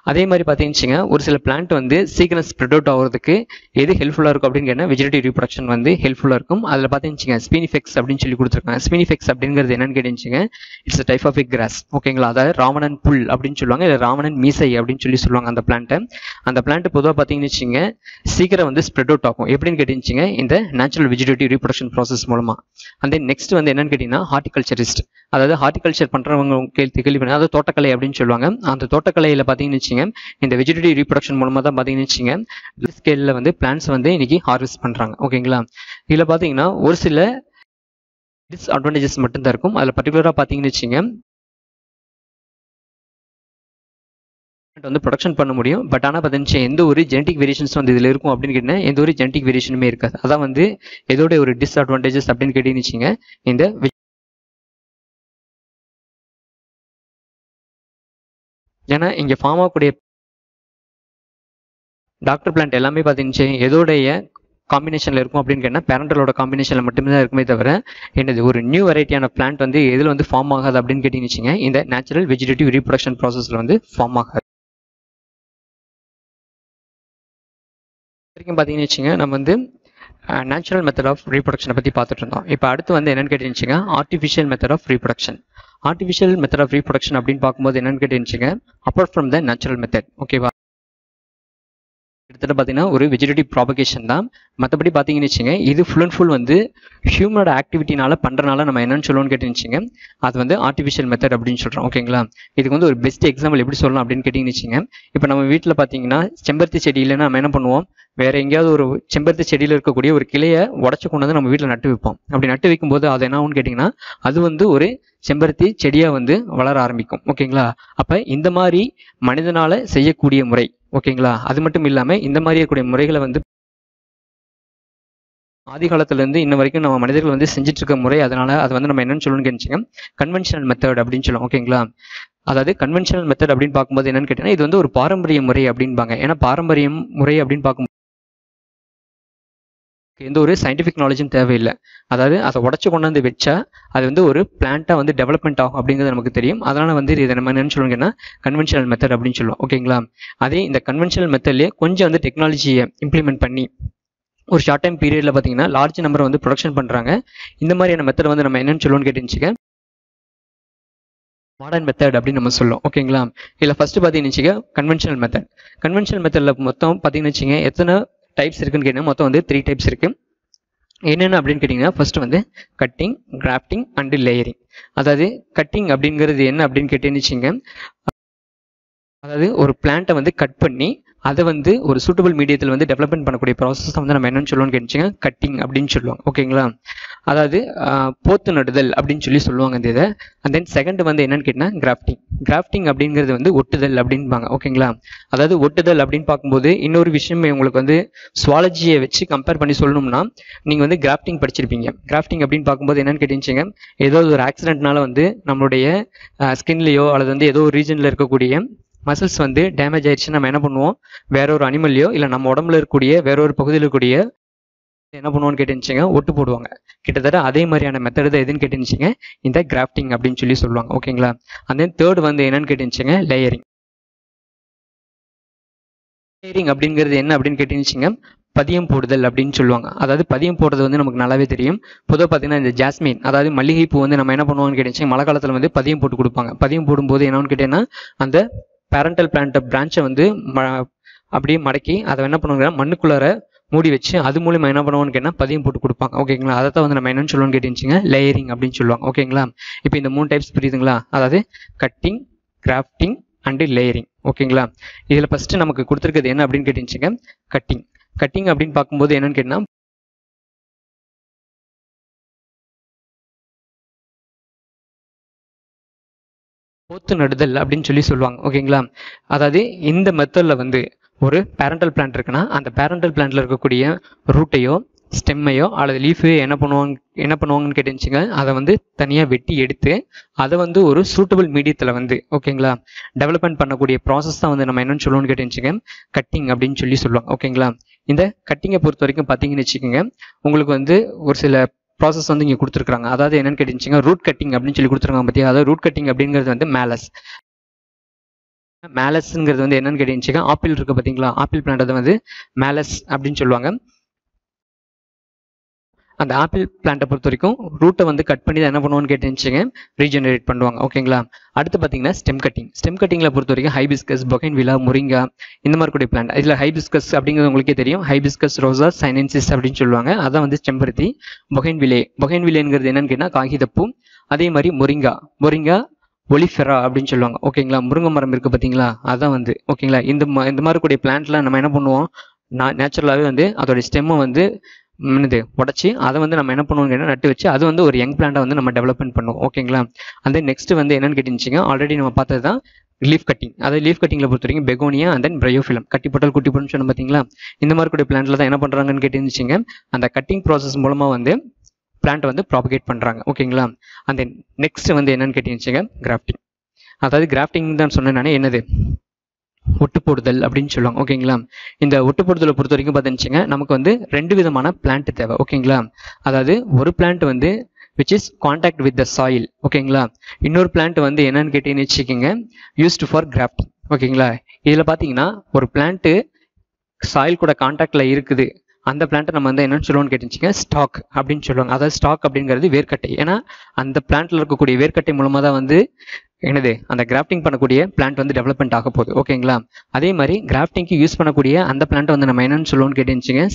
அதே மாதிரி பார்த்தீங்கன்னு ஒரு சில பிளான்ட் வந்து சீக்கிரம் ஸ்ப்ரெட் அவுட் ஆகிறதுக்கு எது ஹெல்ப்ஃபுல்லாக இருக்கும் அப்படின்னு கேட்டால் வெஜிடேட்டிவ் ரீப்ரொடக்ஷன் வந்து ஹெல்ப்ஃபுல்லாக இருக்கும் அதில் பார்த்தீங்கன்னு ஸ்பீனிஃபெக்ஸ் அப்படின்னு சொல்லி கொடுத்துருக்காங்க ஸ்பீனிஃபெக்ஸ் அப்படிங்கிறது என்னன்னு கேட்டீங்க இட்ஸ் டைப் ஆஃப் கிராஸ் ஓகேங்களா அதாவது ராவணன் புல் அப்படின்னு சொல்லுவாங்க இல்லை ராவணன் மீசை அப்படின்னு சொல்லி சொல்லுவாங்க அந்த பிளான்ட்டை அந்த பிளான்ட் பொதுவாக பார்த்தீங்கன்னு வச்சுங்க சீக்கிரம் வந்து ஸ்ப்ரெட் அவுட் ஆகும் எப்படின்னு கேட்டீங்க இந்த நேச்சுரல் வெஜிடேட்டிவ் ரீப்ரொடக்ஷன் ப்ராசஸ் மூலமா அந்த நெக்ஸ்ட் வந்து என்னன்னு கேட்டீங்கன்னா ஹார்டிகல்ச்சரிஸ்ட் அதாவது ஹார்டிகல்ச்சர் பண்றவங்க கேள்வி கேள்வி பண்ணி அதாவது தோட்டக்கலை அப்படின்னு சொல்லுவாங்க அந்த தோட்டக்கலையில பார்த்தீங்கன்னு வச்சுங்க இந்த வெஜிடேட்டிவ் ரீப்ரொடக்ஷன் மூலமா தான் பார்த்தீங்கன்னு வச்சுங்க ஸ்கேலில் வந்து பிளான்ஸ் வந்து இன்னைக்கு ஹார்வெஸ்ட் பண்றாங்க ஓகேங்களா இதில் பார்த்தீங்கன்னா ஒரு சில டிஸ்அட்வான்டேஜஸ் மட்டும்தான் இருக்கும் அதில் பர்டிகுலராக பார்த்தீங்கன்னு வச்சுங்க வந்து ப்ரொடக்ஷன் பண்ண முடியும் பட் ஆனால் பார்த்தீங்கன்னா எந்த ஒரு ஜெனட்டிக் வேரியேஷன்ஸ் வந்து இதில் இருக்கும் அப்படின்னு கேட்டீங்கன்னா எந்த ஒரு ஜெனட்டிக் வேரியேஷனுமே இருக்காது அதான் வந்து எதோட ஒரு டிஸ்அட்வான்டேஜஸ் அப்படின்னு கேட்டீங்கன்னு வச்சுங்க இந்த ஏன்னா இங்கே ஃபார்ம் ஆகக்கூடிய டாக்டர் பிளான்ட் எல்லாமே பார்த்தீங்கன்னா எதோடைய காம்பினேஷனில் இருக்கும் அப்படின்னு கேட்டால் பேரண்டலோட காம்பினேஷனில் மட்டுமே தான் இருக்குமே தவிர என்னது ஒரு நியூ வெரைட்டியான பிளான்ட் வந்து எதில் வந்து ஃபார்ம் ஆகாது அப்படின்னு கேட்டீங்கன்னு வச்சுங்க இந்த நேச்சுரல் வெஜிடேட்டிவ் ரீப்ரொடக்ஷன் ப்ராசஸில் வந்து ஃபார்ம் ஆகாது வரைக்கும் பார்த்தீங்கன்னு வச்சுங்க நம்ம வந்து நேச்சுரல் மெத்தட் ஆஃப் ரீப்ரொடக்ஷனை பற்றி பார்த்துட்டு இருந்தோம் இப்போ அடுத்து வந்து என்னன்னு கேட்டீங்கன்னு artificial method of reproduction artificial method of reproduction அப்படின்னு பார்க்கும்போது என்னன்னு கேட்டீங்கன்னு apart from the natural method ஓகேவா கிட்டத்தட்ட பார்த்தீங்கன்னா ஒரு வெஜிடேட்டிவ் ப்ராபகேஷன் தான் மற்றபடி பார்த்தீங்கன்னு வச்சுங்க இது ஃபுல் அண்ட் ஃபுல் வந்து ஹியூமனோட ஆக்டிவிட்டினால பண்ணுறனால நம்ம என்னன்னு சொல்லுவோம்னு கேட்டுச்சுங்க அது வந்து ஆர்டிஃபிஷியல் மெத்தட் அப்படின்னு சொல்கிறோம் ஓகேங்களா இதுக்கு வந்து ஒரு பெஸ்ட் எக்ஸாம்பிள் எப்படி சொல்லலாம் அப்படின்னு கேட்டிங்கன்னு வச்சுங்க இப்போ நம்ம வீட்டில் பார்த்தீங்கன்னா செம்பருத்தி செடி இல்லைன்னா நம்ம என்ன பண்ணுவோம் வேற எங்கேயாவது ஒரு செம்பருத்தி செடியில் இருக்கக்கூடிய ஒரு கிளையை உடச்சு கொண்டு வந்து நம்ம வீட்டில் நட்டு வைப்போம் அப்படி நட்டு வைக்கும்போது அது என்ன ஆகும்னு கேட்டிங்கன்னா அது வந்து ஒரு செம்பருத்தி செடியாக வந்து வளர ஆரம்பிக்கும் ஓகேங்களா அப்போ இந்த மாதிரி மனிதனால செய்யக்கூடிய முறை ஓகேங்களா அது மட்டும் இல்லாமல் இந்த மாதிரி இருக்கக்கூடிய முறைகளை வந்து ஆதி காலத்துலேருந்து இன்ன வரைக்கும் நம்ம மனிதர்கள் வந்து செஞ்சுட்டு இருக்க முறை அதனால அது வந்து நம்ம என்னன்னு சொல்லணும்னு கேட்டுச்சுங்க கன்வென்ஷனல் மெத்தட் அப்படின்னு சொல்லுவோம் ஓகேங்களா அதாவது கன்வென்ஷனல் மெத்தட் அப்படின்னு பார்க்கும்போது என்னன்னு கேட்டீங்கன்னா இது வந்து ஒரு பாரம்பரிய முறை அப்படின்பாங்க ஏன்னா பாரம்பரியம் முறை அப்படின்னு பார்க்கும் எந்த ஒரு சயின்டிஃபிக் நாலேஜும் தேவையில்லை அதாவது அதை உடச்சு கொண்டு வந்து வச்சா அது வந்து ஒரு பிளான்ட்டாக வந்து டெவலப்மெண்ட் ஆகும் அப்படிங்கிறது நமக்கு தெரியும் அதனால வந்து இதை நம்ம என்னன்னு சொல்லுங்கன்னா கன்வென்ஷனல் மெத்தட் அப்படின்னு சொல்லுவோம் ஓகேங்களா அதே இந்த கன்வென்ஷனல் மெத்தட்லேயே கொஞ்சம் வந்து டெக்னாலஜியை இம்ப்ளிமெண்ட் பண்ணி ஒரு ஷார்ட் டைம் பீரியடில் பார்த்தீங்கன்னா லார்ஜ் நம்பர் வந்து ப்ரொடக்ஷன் பண்ணுறாங்க இந்த மாதிரியான மெத்தட் வந்து நம்ம என்னன்னு சொல்லுவோம்னு கேட்டுச்சுக்க மாடர்ன் மெத்தட் அப்படின்னு நம்ம சொல்லுவோம் ஓகேங்களா இதில் ஃபர்ஸ்ட் பார்த்தீங்கன்னு கன்வென்ஷனல் மெத்தட் கன்வென்ஷனல் மெத்தடில் மொத்தம் பார்த்தீங்கன்னு வச்சுங்க எத்தனை டைப்ஸ் இருக்குன்னு கேட்டீங்கன்னா மொத்தம் வந்து த்ரீ டைப்ஸ் இருக்கு என்னென்ன அப்படின்னு கேட்டிங்கன்னா ஃபர்ஸ்ட் வந்து கட்டிங் கிராஃப்டிங் அண்டு லேயரிங் அதாவது கட்டிங் அப்படிங்கிறது என்ன அப்படின்னு கேட்டீங்கன்னு அதாவது ஒரு பிளான்ட்டை வந்து கட் பண்ணி அதை வந்து ஒரு சூட்டபிள் மீடியத்தில் வந்து டெவலப்மெண்ட் பண்ணக்கூடிய ப்ராசஸ் வந்து நம்ம என்னன்னு சொல்லுவோம்னு கேட்டுச்சுங்க கட்டிங் அப்படின்னு சொல்லுவாங்க ஓகேங்களா அதாவது போத்து நடுதல் அப்படின்னு சொல்லி சொல்லுவாங்க இந்த இதை அண்ட் தென் செகண்ட் வந்து என்னன்னு கேட்டிங்கன்னா கிராஃப்டிங் கிராஃப்டிங் அப்படிங்கிறது வந்து ஒட்டுதல் அப்படின்பாங்க ஓகேங்களா அதாவது ஒட்டுதல் அப்படின்னு பார்க்கும்போது இன்னொரு விஷயம் உங்களுக்கு வந்து சுவாலஜியை வச்சு கம்பேர் பண்ணி சொல்லணும்னா நீங்கள் வந்து கிராஃப்டிங் படிச்சிருப்பீங்க கிராஃப்டிங் அப்படின்னு பார்க்கும்போது என்னன்னு கேட்டீங்க ஏதோ ஒரு ஆக்சிடென்ட்னால வந்து நம்மளுடைய ஸ்கின்லேயோ அல்லது வந்து ஏதோ ஒரு ரீஜனில் இருக்கக்கூடிய மசில்ஸ் வந்து டேமேஜ் ஆயிடுச்சுன்னா நம்ம என்ன பண்ணுவோம் வேற ஒரு அனிமல்லையோ இல்லை நம்ம உடம்புல இருக்கக்கூடிய வேற ஒரு பகுதியில் இருக்கக்கூடிய என்ன பண்ணுவோம்னு கேட்டுச்சுங்க ஒட்டு போடுவாங்க கிட்டத்தட்ட அதே மாதிரியான மெத்தட் தான் எதுன்னு கேட்டுச்சுங்க இந்த கிராஃப்டிங் அப்படின்னு சொல்லி சொல்லுவாங்க ஓகேங்களா அண்ட் தென் தேர்ட் வந்து என்னன்னு கேட்டுச்சுங்க லேயரிங் லேயரிங் அப்படிங்கிறது என்ன அப்படின்னு கேட்டுச்சுங்க பதியம் போடுதல் அப்படின்னு சொல்லுவாங்க அதாவது பதியம் போடுறது வந்து நமக்கு நல்லாவே தெரியும் பொதுவாக பார்த்தீங்கன்னா இந்த ஜாஸ்மின் அதாவது மல்லிகைப்பூ வந்து நம்ம என்ன பண்ணுவோம்னு கேட்டுச்சு மழை காலத்தில் வந்து பதியம் போட்டு கொடுப்பாங்க பதியம் போடும்போது என்னன்னு கேட்டீங்கன்னா அந்த பேரண்டல் பிளான்ட் பிரான்ச்சை வந்து அப்படியே மடக்கி அதை என்ன பண்ணுவாங்கன்னா மண்ணுக்குள்ளார மூடி வச்சு அது மூலியமா என்ன பண்ணுவோம்னு கேட்டால் பதியம் போட்டு கொடுப்பாங்க ஓகேங்களா அதை தான் வந்து நம்ம என்னன்னு சொல்லுவோம்னு கேட்டுச்சுங்க லேயரிங் அப்படின்னு சொல்லுவாங்க ஓகேங்களா இப்போ இந்த மூணு டைப்ஸ் புரியுதுங்களா அதாவது கட்டிங் கிராஃப்டிங் அண்டு லேயரிங் ஓகேங்களா இதில் ஃபர்ஸ்ட் நமக்கு கொடுத்துருக்கிறது என்ன அப்படின்னு கேட்டுச்சுங்க கட்டிங் கட்டிங் அப்படின்னு பார்க்கும்போது என்னன்னு கேட்டிங்கன்னா போத்து நடுதல் அப்படின்னு சொல்லி சொல்லுவாங்க ஓகேங்களா அதாவது இந்த மெத்தடில் வந்து ஒரு பேரண்டல் பிளான்ட் இருக்குன்னா அந்த பேரண்டல் பிளான்ட்ல இருக்கக்கூடிய ரூட்டையோ ஸ்டெம்மையோ அல்லது லீஃபையோ என்ன பண்ணுவாங்க என்ன பண்ணுவாங்கன்னு கேட்டுச்சுங்க அதை வந்து தனியாக வெட்டி எடுத்து அதை வந்து ஒரு சூட்டபிள் மீடியத்தில் வந்து ஓகேங்களா டெவலப்மெண்ட் பண்ணக்கூடிய ப்ராசஸ் தான் வந்து நம்ம என்னன்னு சொல்லுவோம்னு கேட்டுச்சுங்க கட்டிங் அப்படின்னு சொல்லி சொல்லுவாங்க ஓகேங்களா இந்த கட்டிங்கை பொறுத்த வரைக்கும் பார்த்தீங்கன்னு வச்சுக்கோங்க உங்களுக்கு வந்து ஒரு சில ப்ராசஸ் வந்து இங்கே கொடுத்துருக்காங்க அதாவது என்னன்னு கேட்டுச்சுங்க ரூட் கட்டிங் அப்படின்னு சொல்லி கொடுத்துருக்காங்க பார்த்தியா அதாவது ரூட் கட்டிங் அப்படிங்கிறது வந்து மேலஸ் மேலஸ்ங்கிறது வந்து என்னன்னு கேட்டீங்க ஆப்பிள் இருக்கு பார்த்தீங்களா ஆப்பிள் பிளான்ட் வந்து மேலஸ் அப்படின்னு சொல்லுவாங்க அந்த ஆப்பிள் பிளான்ட்டை பொறுத்த வரைக்கும் ரூட்டை வந்து கட் பண்ணி தான் என்ன பண்ணுவோம்னு கேட்டுச்சுங்க ரீஜெனரேட் பண்ணுவாங்க ஓகேங்களா அடுத்து பார்த்தீங்கன்னா ஸ்டெம் கட்டிங் ஸ்டெம் கட்டிங்கில் பொறுத்த வரைக்கும் ஹைபிஸ்கஸ் பொகைன் விலா முரிங்கா இந்த மாதிரி கூடிய பிளான்ட் இதில் ஹைபிஸ்கஸ் அப்படிங்கிறது உங்களுக்கே தெரியும் ஹைபிஸ்கஸ் ரோசா சைனன்சிஸ் அப்படின்னு சொல்லுவாங்க அதான் வந்து செம்பருத்தி பொகைன் விலே பொகைன் விலேங்கிறது என்னன்னு கேட்டால் காகிதப்பூ அதே மாதிரி முரிங்கா முரிங்கா ஒலிஃபெரா அப்படின்னு சொல்லுவாங்க ஓகேங்களா முருங்கை மரம் இருக்கு பார்த்தீங்களா அதான் வந்து ஓகேங்களா இந்த ம- இந்த மாதிரி கூடிய பிளான்ட்லாம் நம்ம என்ன பண்ணுவோம் நேச்சுரலாகவே வந்து அதோட ஸ்டெம்மை வந்து என்னது உடச்சி அதை வந்து நம்ம என்ன பண்ணுவோம் கேட்டால் நட்டு வச்சு அது வந்து ஒரு யங் பிளான்ட்டை வந்து நம்ம டெவலப்மெண்ட் பண்ணுவோம் ஓகேங்களா அந்த நெக்ஸ்ட் வந்து என்னன்னு கேட்டுச்சிங்க ஆல்ரெடி நம்ம பார்த்தது தான் லீஃப் கட்டிங் அதாவது லீஃப் கட்டிங்கில் பொறுத்த வரைக்கும் பெகோனியா அண்ட் தென் பிரயோஃபிலம் கட்டி போட்டால் குட்டி போட்டுன்னு சொன்னோம் பார்த்தீங்களா இந்த மாதிரி கூடிய பிளான்ட்ல தான் என்ன பண்ணுறாங்கன்னு கேட்டுருந்துச்சிங்க அந்த கட்டிங் ப்ராசஸ் மூலமாக வந்து பிளான்ட் வந்து ப்ராபகேட் பண்ணுறாங்க ஓகேங்களா அந்த நெக்ஸ்ட் வந்து என்னன்னு கேட்டுருந்துச்சிங்க கிராஃப்டிங் அதாவது கிராஃப்டிங் தான் சொன்னேன் நானே என்னது ஒட்டு போடுதல் அப்படின்னு சொல்லுவாங்க ஓகேங்களா இந்த ஒட்டு போடுதலை பொறுத்த வரைக்கும் பார்த்துச்சுங்க நமக்கு வந்து ரெண்டு விதமான பிளான்ட் தேவை ஓகேங்களா அதாவது ஒரு பிளான்ட் வந்து which is contact with the soil ஓகேங்களா இன்னொரு பிளான்ட் வந்து என்னன்னு கேட்டீங்கன்னு வச்சுக்கோங்க யூஸ்டு ஃபார் கிராஃப்டிங் ஓகேங்களா இதில் பார்த்தீங்கன்னா ஒரு பிளான்ட்டு சாயில் கூட காண்டாக்டில் இருக்குது அந்த பிளான்ட்டை நம்ம வந்து என்னன்னு சொல்லுவோம்னு கேட்டுச்சுங்க ஸ்டாக் அப்படின்னு சொல்லுவாங்க அதாவது ஸ்டாக் அப்படிங்கிறது வேர்க்கட்டை ஏன்னா அந்த பிளான்ட்ல இருக்கக்கூடிய வேர்க்கட்டை மூலமாக தான் வந்து என்னது அந்த கிராஃப்டிங் பண்ணக்கூடிய பிளான்ட் வந்து டெவலப்மெண்ட் ஆக போகுது ஓகேங்களா அதே மாதிரி கிராஃப்டிங்க்கு யூஸ் பண்ணக்கூடிய அந்த பிளான்ட்டை வந்து நம்ம என்னன்னு சொல்லுவோம்னு கேட்டுச்சுங்க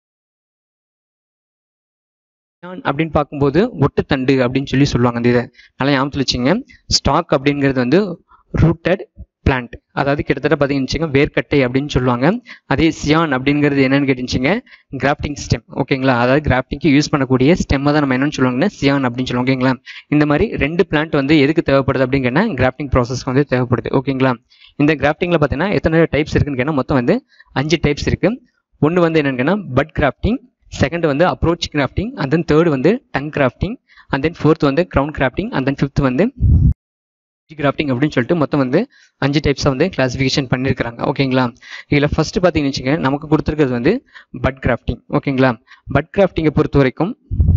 சியான் அப்படின்னு பார்க்கும்போது ஒட்டுத்தண்டு அப்படின்னு சொல்லி சொல்லுவாங்க அந்த இதை நல்லா ஞாபகத்தில் வச்சுங்க ஸ்டாக் அப்படிங்கிறது வந்து ரூட்டட் பிளான்ட் அதாவது கிட்டத்தட்ட பார்த்தீங்கன்னு வேர்க்கட்டை அப்படின்னு சொல்லுவாங்க அதே சியான் அப்படிங்கிறது என்னன்னு கேட்டுச்சுங்க கிராஃப்டிங் ஸ்டெம் ஓகேங்களா அதாவது கிராஃப்டிங்க்கு யூஸ் பண்ணக்கூடிய ஸ்டெம்மை தான் நம்ம என்னன்னு சொல்லுவாங்கன்னா சியான் அப்படின்னு சொல்லுவோம் ஓகேங்களா இந்த மாதிரி ரெண்டு பிளான்ட் வந்து எதுக்கு தேவைப்படுது அப்படின்னு கேட்டால் கிராஃப்டிங் ப்ராசஸ்க்கு வந்து தேவைப்படுது ஓகேங்களா இந்த கிராஃப்டிங்கில் பார்த்தீங்கன்னா எத்தனை டைப்ஸ் இருக்குன்னு கேட்டால் மொத்தம் வந்து அஞ்சு டைப்ஸ் இருக்கு ஒன்று வந்து என்னன்னு கேட்டால் பட் கிராஃப்டிங் செகண்ட் வந்து approach grafting and then third வந்து tongue grafting and then fourth வந்து ground grafting and then fifth வந்து கிராஃப்டிங் அப்படின்னு சொல்லிட்டு மொத்தம் வந்து அஞ்சு டைப்ஸாக வந்து கிளாசிஃபிகேஷன் பண்ணியிருக்காங்க ஓகேங்களா இதில் ஃபர்ஸ்ட் பார்த்தீங்கன்னு வச்சுக்கோங்க நமக்கு கொடுத்துருக்கிறது வந்து பட் கிராஃப்டிங் ஓகேங்களா பட் கிராஃப்டிங்கை பொறுத்த வரைக்கும்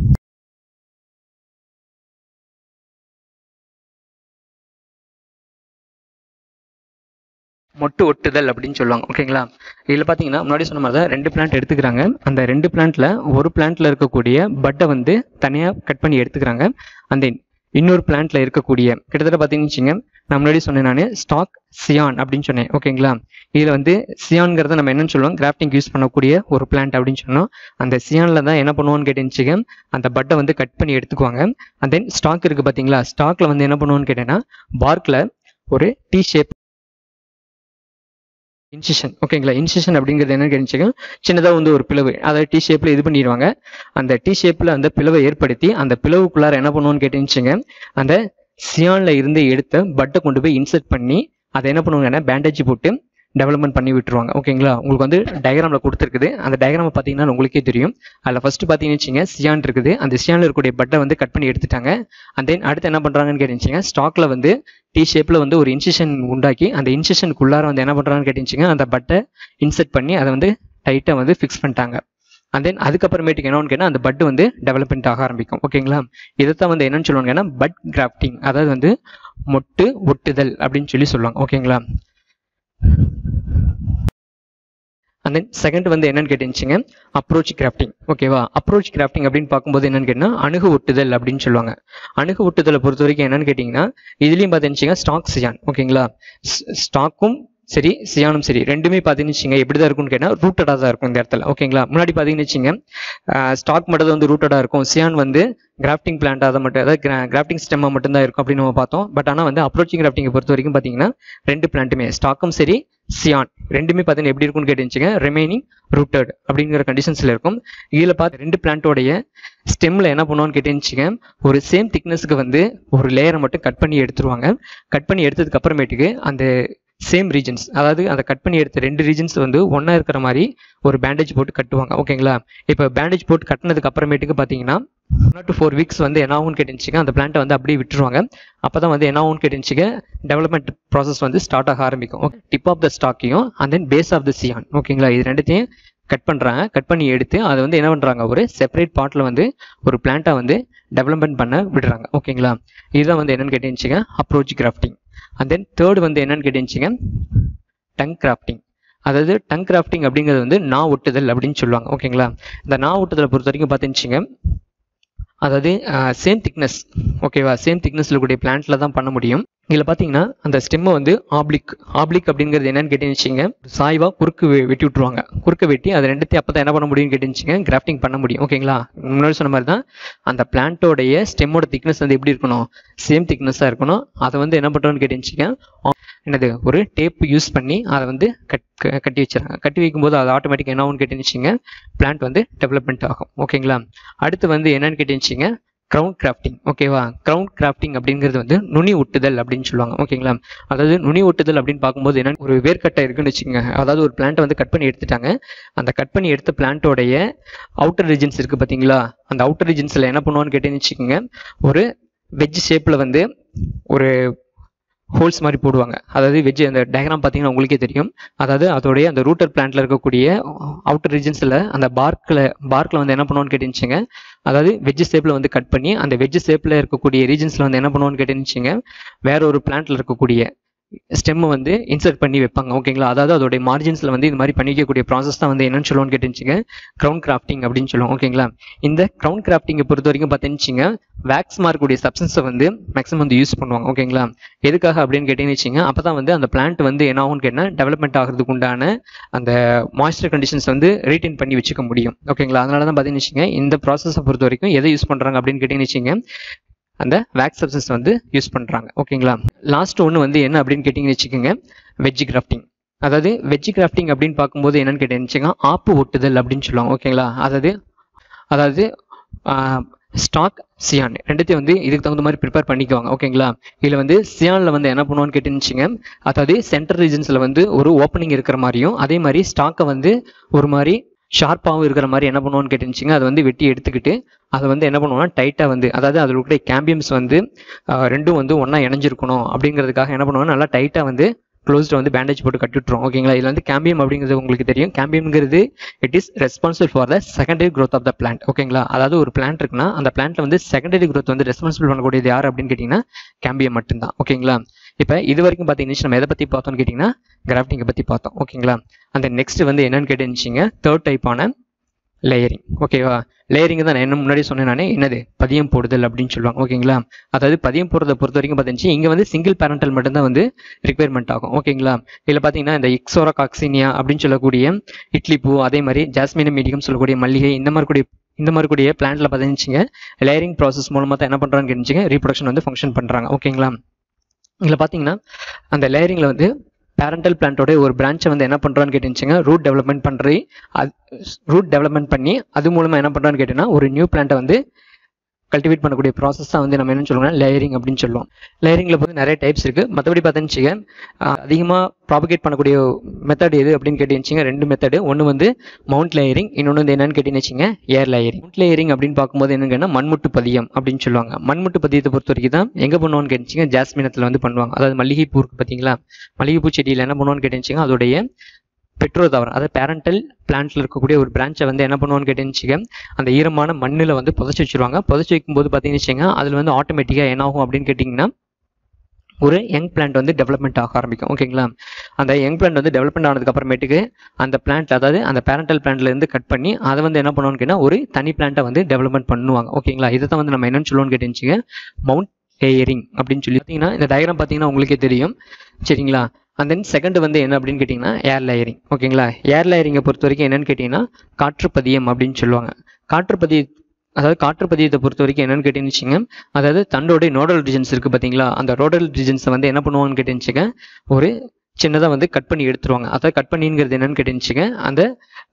மொட்டு ஒட்டுதல் அப்படின்னு சொல்லுவாங்க ஓகேங்களா இதில் பார்த்தீங்கன்னா முன்னாடி சொன்ன மாதிரி தான் ரெண்டு பிளான்ட் எடுத்துக்கிறாங்க அந்த ரெண்டு பிளான்ட்ல ஒரு பிளான்ட்ல இருக்கக்கூடிய பட்டை வந்து தனியாக கட் பண்ணி எடுத்துக்கிறாங்க அந்த இன்னொரு பிளான்ட்ல இருக்கக்கூடிய கிட்டத்தட்ட பார்த்தீங்கன்னு வச்சுங்க நான் முன்னாடி சொன்னேன் நான் ஸ்டாக் சியான் அப்படின்னு சொன்னேன் ஓகேங்களா இதில் வந்து சியான்ங்கிறத நம்ம என்னன்னு சொல்லுவோம் கிராஃப்டிங் யூஸ் பண்ணக்கூடிய ஒரு பிளான்ட் அப்படின்னு சொன்னோம் அந்த சியானில் தான் என்ன பண்ணுவோம்னு கேட்டுச்சுங்க அந்த பட்டை வந்து கட் பண்ணி எடுத்துக்குவாங்க அண்ட் தென் ஸ்டாக் இருக்குது பார்த்தீங்களா ஸ்டாக்ல வந்து என்ன பண்ணுவோம்னு கேட்டேன்னா பார்க்கில் ஒரு டி ஷேப் இன்சிஷன் ஓகேங்களா இன்சிஷன் அப்படிங்கிறது என்ன கேட்டுச்சுங்க சின்னதாக வந்து ஒரு பிளவு அதை டி ஷேப்பில் இது பண்ணிடுவாங்க அந்த டி ஷேப்பில் அந்த பிளவை ஏற்படுத்தி அந்த பிளவுக்குள்ளார என்ன பண்ணுவோம்னு கேட்டுச்சுங்க அந்த சியான்ல இருந்து எடுத்த பட்டை கொண்டு போய் இன்சர்ட் பண்ணி அதை என்ன பண்ணுவாங்கன்னா பேண்டேஜ் போட்டு டெவலப்மெண்ட் பண்ணி விட்டுருவாங்க ஓகேங்களா உங்களுக்கு வந்து டயக்ராம்ல கொடுத்துருக்குது அந்த டயக்ராம் பார்த்தீங்கன்னா உங்களுக்கே தெரியும் அதில் ஃபர்ஸ்ட் பார்த்தீங்கன்னு வச்சுங்க சியான் இருக்குது அந்த சியான்ல இருக்கக்கூடிய பட்டை வந்து கட் பண்ணி எடுத்துட்டாங்க அண்ட் தென் அடுத்து என்ன பண்றாங்கன்னு கேட்டுச்சுங்க ஸ்டாக்ல வந்து டி ஷேப்ல வந்து ஒரு இன்சிஷன் உண்டாக்கி அந்த இன்சிஷனுக்குள்ளார வந்து என்ன பண்றாங்கன்னு கேட்டுச்சுங்க அந்த பட்டை இன்சர்ட் பண்ணி அதை வந்து டைட்டா வந்து ஃபிக்ஸ் பண்ணிட்டாங்க அண்ட் தென் அதுக்கப்புறமேட்டுக்கு என்னன்னு கேட்டால் அந்த பட் வந்து டெவலப்மெண்ட் ஆக ஆரம்பிக்கும் ஓகேங்களா இதைத்தான் வந்து என்னன்னு சொல்லுவாங்கன்னா பட் கிராஃப்டிங் அதாவது வந்து மொட்டு ஒட்டுதல் அப்படின்னு சொல்லி சொல்லுவாங்க ஓகேங்களா அண்ட் தென் செகண்ட் வந்து என்னன்னு கேட்டுச்சுங்க அப்ரோச் கிராஃப்டிங் ஓகேவா அப்ரோச் கிராஃப்டிங் அப்படின்னு பார்க்கும்போது என்னன்னு கேட்டிங்கன்னா அணுகு ஒட்டுதல் அப்படின்னு சொல்லுவாங்க அணுகு ஒட்டுதலை பொறுத்த வரைக்கும் என்னன்னு கேட்டிங்கன்னா இதுலயும் பார்த்துச்சுங்க ஸ்டாக் சியான் ஓகேங்களா ஸ்டாக்கும் சரி சியானும் சரி ரெண்டுமே பார்த்தீங்கன்னு வச்சுங்க எப்படி தான் இருக்கும்னு கேட்டால் ரூட்டடாக தான் இருக்கும் இந்த இடத்துல ஓகேங்களா முன்னாடி பார்த்தீங்கன்னு வச்சுங்க ஸ்டாக் மட்டும் தான் வந்து ரூட்டடாக இருக்கும் சியான் வந்து கிராஃப்டிங் பிளான்ட் அதை மட்டும் அதாவது கிராஃப்டிங் ஸ்டெம்மாக மட்டும் தான் இருக்கும் அப்படின்னு நம்ம பார்த்தோம் பட் ஆனால் வந்து அப்ரோச்சிங் கிராஃப்டிங்கை பொறுத்த வரைக்கும் பார்த்தீங்கன்னா ரெண்டு பிளான்ட்டுமே ஸ்டாக்கும் சரி சியான் ரெண்டுமே பார்த்தீங்கன்னா எப்படி இருக்கும்னு கேட்டுச்சுங்க ரிமைனிங் ரூட்டட் அப்படிங்கிற கண்டிஷன்ஸில் இருக்கும் இதில் பார்த்து ரெண்டு பிளான்ட்டோடைய ஸ்டெம்மில் என்ன பண்ணுவோம்னு கேட்டுச்சுங்க ஒரு சேம் திக்னஸ்க்கு வந்து ஒரு லேயரை மட்டும் கட் பண்ணி எடுத்துருவாங்க கட் பண்ணி எடுத்ததுக்கு அப்புறமேட்டுக்கு அந்த சேம் ரீஜன்ஸ் அதாவது அந்த கட் பண்ணி எடுத்த ரெண்டு ரீஜன்ஸ் வந்து ஒன்றா இருக்கிற மாதிரி ஒரு பேண்டேஜ் போட்டு கட்டுவாங்க ஓகேங்களா இப்போ பேண்டேஜ் போட்டு கட்டினதுக்கு அப்புறமேட்டுக்கு பார்த்தீங்கன்னா ஒன் டு ஃபோர் வீக்ஸ் வந்து என்ன ஆகும்னு கேட்டுச்சுங்க அந்த பிளான்ட்டை வந்து அப்படியே விட்டுருவாங்க அப்போ தான் வந்து என்ன ஆகும்னு கேட்டுச்சுங்க டெவலப்மெண்ட் ப்ராசஸ் வந்து ஸ்டார்ட் ஆக ஆரம்பிக்கும் ஓகே டிப் ஆஃப் த ஸ்டாக்கையும் and then base of the scion ஓகேங்களா இது ரெண்டுத்தையும் கட் பண்ணுறாங்க கட் பண்ணி எடுத்து அதை வந்து என்ன பண்ணுறாங்க ஒரு செப்பரேட் பாட்டில் வந்து ஒரு பிளான்ட்டை வந்து டெவலப்மெண்ட் பண்ண விடுறாங்க ஓகேங்களா இதுதான் வந்து என்னன்னு கேட்டுச்சுங்க approach grafting and then third வந்து என்னன்னு கேட்டுச்சுங்க டங் கிராஃப்டிங் அதாவது டங் கிராஃப்டிங் அப்படிங்கிறது வந்து நா ஒட்டுதல் அப்படின்னு சொல்லுவாங்க ஓகேங்களா இந்த நா ஒட்டுதலை பொறுத்த வரைக்கும் பார்த்துச்சுங்க அதாவது சேம் திக்னஸ் ஓகேவா சேம் திக்னஸில் கூடிய பிளான்ட்ல தான் பண்ண முடியும் இதில் பார்த்தீங்கன்னா அந்த ஸ்டெம்மை வந்து ஆப்ளிக் ஆப்ளிக் அப்படிங்கிறது என்னன்னு கேட்டுச்சுங்க சாய்வாக குறுக்கு வெ- வெட்டி விட்டுருவாங்க குறுக்க வெட்டி அது ரெண்டுத்தையும் அப்போ தான் என்ன பண்ண முடியும்னு கேட்டுச்சுங்க கிராஃப்டிங் பண்ண முடியும் ஓகேங்களா முன்னாடி சொன்ன மாதிரி தான் அந்த பிளான்ட்டோடைய ஸ்டெம்மோட திக்னஸ் வந்து எப்படி இருக்கணும் சேம் திக்னஸாக இருக்கணும் அதை வந்து என்ன பண்ணுறோன்னு கேட்டுச்சுங்க என்னது ஒரு டேப் யூஸ் பண்ணி அதை வந்து கட் க- கட்டி வச்சிடறாங்க கட்டி வைக்கும்போது அது ஆட்டோமேட்டிக் என்ன ஆகும்னு கேட்டுச்சுங்க பிளான்ட் வந்து டெவலப்மெண்ட் ஆகும் ஓகேங்களா அடுத்து வந்து என்னன்னு கேட்டுச்சுங்க க்ரௌண்ட் கிராஃப்டிங் ஓகேவா க்ரௌண்ட் கிராஃப்டிங் அப்படிங்கிறது வந்து நுனி ஒட்டுதல் அப்படின்னு சொல்லுவாங்க ஓகேங்களா அதாவது நுனி ஒட்டுதல் அப்படின்னு பார்க்கும்போது என்ன ஒரு வேர்க்கட்டை இருக்குன்னு வச்சுக்கோங்க அதாவது ஒரு பிளான்ட்டை வந்து கட் பண்ணி எடுத்துட்டாங்க அந்த கட் பண்ணி எடுத்த பிளான்ட்டோடைய அவுட்டர் ரீஜன்ஸ் இருக்குது பார்த்தீங்களா அந்த அவுட்டர் ரீஜன்ஸில் என்ன பண்ணுவான்னு கேட்டேன்னு வச்சுக்கோங்க ஒரு வெஜ் ஷேப்பில் வந்து ஒரு ஹோல்ஸ் மாதிரி போடுவாங்க அதாவது வெஜ் அந்த டயக்ராம் பார்த்தீங்கன்னா உங்களுக்கே தெரியும் அதாவது அதோடைய அந்த ரூட்டர் பிளான்ட்ல இருக்கக்கூடிய அவுட்டர் ரீஜன்ஸில் அந்த பார்க்கில் பார்க்கில் வந்து என்ன பண்ணுவோன்னு கேட்டுச்சுங்க அதாவது வெஜ் ஷேப்பில் வந்து கட் பண்ணி அந்த வெஜ் ஷேப்பில் இருக்கக்கூடிய ரீஜன்ஸில் வந்து என்ன பண்ணுவோன்னு கேட்டுச்சுங்க வேற ஒரு பிளான்ட்ல இருக்கக்கூடிய ஸ்டெம்மை வந்து இன்சர்ட் பண்ணி வைப்பாங்க ஓகேங்களா அதாவது அதோடைய மார்ஜின்ஸில் வந்து இது மாதிரி பண்ணிக்கக்கூடிய ப்ராசஸ் தான் வந்து என்னன்னு சொல்லுவோம்னு கேட்டுச்சுங்க க்ரௌண்ட் கிராஃப்டிங் அப்படின்னு சொல்லுவோம் ஓகேங்களா இந்த க்ரௌண்ட் கிராஃப்டிங்கை பொறுத்த வரைக்கும் பார்த்தீங்கன்னு வேக்ஸ் மார்க்கூடிய சப்ஸ்டன்ஸை வந்து மேக்ஸிமம் வந்து யூஸ் பண்ணுவாங்க ஓகேங்களா எதுக்காக அப்படின்னு கேட்டீங்கன்னு வச்சுங்க அப்போ தான் வந்து அந்த பிளான்ட் வந்து என்ன ஆகும்னு கேட்டால் டெவலப்மெண்ட் ஆகிறதுக்கு உண்டான அந்த மாய்ஸ்டர் கண்டிஷன்ஸ் வந்து ரீட்டைன் பண்ணி வச்சுக்க முடியும் ஓகேங்களா அதனால தான் பார்த்தீங்கன்னு வச்சுங்க இந்த ப்ராசஸை பொறுத்த வரைக்கும் எதை யூஸ் பண்ணுறாங்க அப்படின்னு கேட்டீங்கன்னு வச்சுங்க அந்த வேக்ஸ் சப்ஸ்டன்ஸ் வந்து யூஸ் பண்ணுறாங்க ஓகேங்களா லாஸ்ட் ஒன்று வந்து என்ன அப்படின்னு கேட்டிங்கன்னு வச்சுக்கோங்க வெஜ் கிராஃப்டிங் அதாவது வெஜ் கிராஃப்டிங் அப்படின்னு பார்க்கும்போது என்னன்னு கேட்டீங்கன்னு வச்சுக்கோங்க ஆப்பு ஒட்டுதல் அப்படின்னு சொல்லுவாங்க ஓகேங்களா அதாவது அதாவது ஸ்டாக் சியான் ரெண்டுத்தையும் வந்து இதுக்கு தகுந்த மாதிரி ப்ரிப்பேர் பண்ணிக்குவாங்க ஓகேங்களா இதில் வந்து சியானில் வந்து என்ன பண்ணுவோன்னு கேட்டுச்சுங்க அதாவது சென்ட்ரல் ரீஜன்ஸில் வந்து ஒரு ஓப்பனிங் இருக்கிற மாதிரியும் அதே மாதிரி ஸ்டாக்கை வந்து ஒரு மாதிரி ஷார்ப்பாகவும் இருக்கிற மாதிரி என்ன பண்ணுவோன்னு கேட்டுச்சுங்க அதை வந்து வெட்டி எடுத்துக்கிட்டு அதை வந்து என்ன பண்ணுவோம்னா டைட்டாக வந்து அதாவது அதில் இருக்கிற கேம்பியம்ஸ் வந்து ஆஹ், ரெண்டும் வந்து ஒன்றா இணைஞ்சிருக்கணும் அப்படிங்கிறதுக்காக என்ன பண்ணுவோம்னா நல்லா டைட்டாக வந்து க்ளோஸ்டு வந்து பேண்டேஜ் போட்டு கட்டி விட்டுரும் ஓகேங்களா இதில் வந்து கேம்பியம் அப்படிங்கிறது உங்களுக்கு தெரியும் கேம்பியம்ங்கிறது it is responsible for the secondary growth of the plant ஓகேங்களா அதாவது ஒரு பிளான்ட் இருக்குன்னா அந்த பிளான்ட்ல வந்து செகண்டரி growth வந்து ரெஸ்பான்சிபிள் பண்ணக்கூடியது யார் அப்படின்னு கேட்டிங்கன்னா கேம்பியம் மட்டும்தான் ஓகேங்களா இப்போ இது வரைக்கும் பார்த்தீங்கன்னா நம்ம எதை பற்றி பார்த்தோம்னு கேட்டிங்கன்னா கிராஃப்டிங்கை பற்றி பார்த்தோம் ஓகேங்களா அந்த நெக்ஸ்ட் வந்து என்னன்னு கேட்டுச்சுங்க தேர்ட் டைப்பான லேயரிங் ஓகேவா லேயரிங் தான் நான் என்ன முன்னாடி சொன்னேன் நானே என்னது பதியம் போடுதல் அப்படின்னு சொல்லுவாங்க ஓகேங்களா அதாவது பதியம் போடுறத பொறுத்த வரைக்கும் பார்த்தீங்கன்னா இங்கே வந்து சிங்கிள் பேரண்டல் மட்டும்தான் வந்து ரிக்வயர்மெண்ட் ஆகும் ஓகேங்களா இதில் பார்த்தீங்கன்னா இந்த இக்ஸோரா காக்சினியா அப்படின்னு சொல்லக்கூடிய இட்லி பூ அதே மாதிரி ஜாஸ்மின் மீடியம் சொல்லக்கூடிய மல்லிகை இந்த மாதிரி கூடிய இந்த மாதிரி கூடிய பிளான்ட்ல பார்த்தீங்கன்னா லேயரிங் ப்ராசஸ் மூலமாக தான் என்ன பண்ணுறாங்கன்னு கேட்டுச்சுங்க ரீப்ரொடக்ஷன் வந்து ஃபங்க்ஷன் பண்ணுறாங்க ஓகேங்களா இதில் பார்த்தீங்கன்னா அந்த லேயரிங்கில் வந்து பேரண்டல் பிளான்ட்டோட ஒரு பிரான்ச்சை வந்து என்ன பண்ணுறான்னு கேட்டுச்சுங்க ரூட் டெவலப்மெண்ட் பண்ணுறி அது ரூட் டெவலப்மெண்ட் பண்ணி அது மூலமாக என்ன பண்ணுறான்னு கேட்டிங்கன்னா ஒரு நியூ பிளான்ட்டை வந்து கல்டிவேட் பண்ணக்கூடிய ப்ராசஸ் தான் வந்து நம்ம என்ன சொல்லுவோம்னா லேயரிங் அப்படின்னு சொல்லுவோம் லேயரிங்கில் வந்து நிறைய டைப்ஸ் இருக்குது மற்றபடி பார்த்தீங்கன்னு அதிகமாக ப்ராபகேட் பண்ணக்கூடிய மெத்தட் எது அப்படின்னு கேட்டீங்க ரெண்டு மெத்தடு ஒன்று வந்து மவுண்ட் லேயரிங் இன்னொன்று வந்து என்னன்னு கேட்டீங்கன்னு ஏர் லேயரிங் மவுண்ட் லேயரிங் அப்படின்னு பார்க்கும்போது என்னங்கன்னா மண்முட்டு பதியம் அப்படின்னு சொல்லுவாங்க மண்முட்டு பதியத்தை பொறுத்த வரைக்கும் தான் எங்கே பண்ணுவோன்னு கேட்டுச்சிங்க ஜாஸ்மினத்தில் வந்து பண்ணுவாங்க அதாவது மல்லிகைப்பூ இருக்கு பார்த்தீங்களா மல்லிகைப்பூ செடியில் என்ன பண்ணுவோன்னு கேட்டுச்சிங்க அதோடைய பெட்ரோல் தாவரம் அதாவது பேரண்டல் பிளான்ட்ல இருக்கக்கூடிய ஒரு பிரான்ச்சை வந்து என்ன பண்ணுவோன்னு கேட்டுச்சுங்க அந்த ஈரமான மண்ணில் வந்து புதைச்சி வச்சிருவாங்க புதைச்சி வைக்கும்போது பார்த்தீங்கன்னு வச்சுங்க அதில் வந்து ஆட்டோமேட்டிக்காக என்ன ஆகும் அப்படின்னு கேட்டிங்கன்னா ஒரு யங் பிளான்ட் வந்து டெவலப்மெண்ட் ஆக ஆரம்பிக்கும் ஓகேங்களா அந்த யங் பிளான்ட் வந்து டெவலப்மெண்ட் ஆனதுக்கு அப்புறமேட்டுக்கு அந்த பிளான்ட் அதாவது அந்த பேரண்டல் பிளான்ட்ல இருந்து கட் பண்ணி அதை வந்து என்ன பண்ணுவோம்னு கேட்டால் ஒரு தனி பிளான்ட்டை வந்து டெவலப்மெண்ட் பண்ணுவாங்க ஓகேங்களா இதை தான் வந்து நம்ம என்னன்னு சொல்லுவோம்னு கேட்டுச்சுங்க மவுண்ட் லேயரிங் அப்படின்னு சொல்லி பார்த்தீங்கன்னா இந்த டயக்ராம் பார்த்தீங்கன்னா உங்களுக்கே தெரியும் சரிங்களா அண்ட் தென் செகண்ட் வந்து என்ன அப்படின்னு கேட்டிங்கன்னா ஏர் லேயரிங் ஓகேங்களா ஏர் லேயரிங்கை பொறுத்த வரைக்கும் என்னன்னு கேட்டிங்கன்னா காற்றுப்பதியம் அப்படின்னு சொல்லுவாங்க காற்றுப்பதிய அதாவது காற்றுப்பதியத்தை பொறுத்த வரைக்கும் என்னன்னு கேட்டீங்கன்னு வச்சுங்க அதாவது தண்டோடைய நோடல் ரீஜன்ஸ் இருக்குது பார்த்தீங்களா அந்த நோடல் ரீஜன்ஸை வந்து என்ன பண்ணுவாங்கன்னு கேட்டுச்சுங்க ஒரு சின்னதாக வந்து கட் பண்ணி எடுத்துருவாங்க அதாவது கட் பண்ணிங்கிறது என்னன்னு கேட்டுச்சுங்க அந்த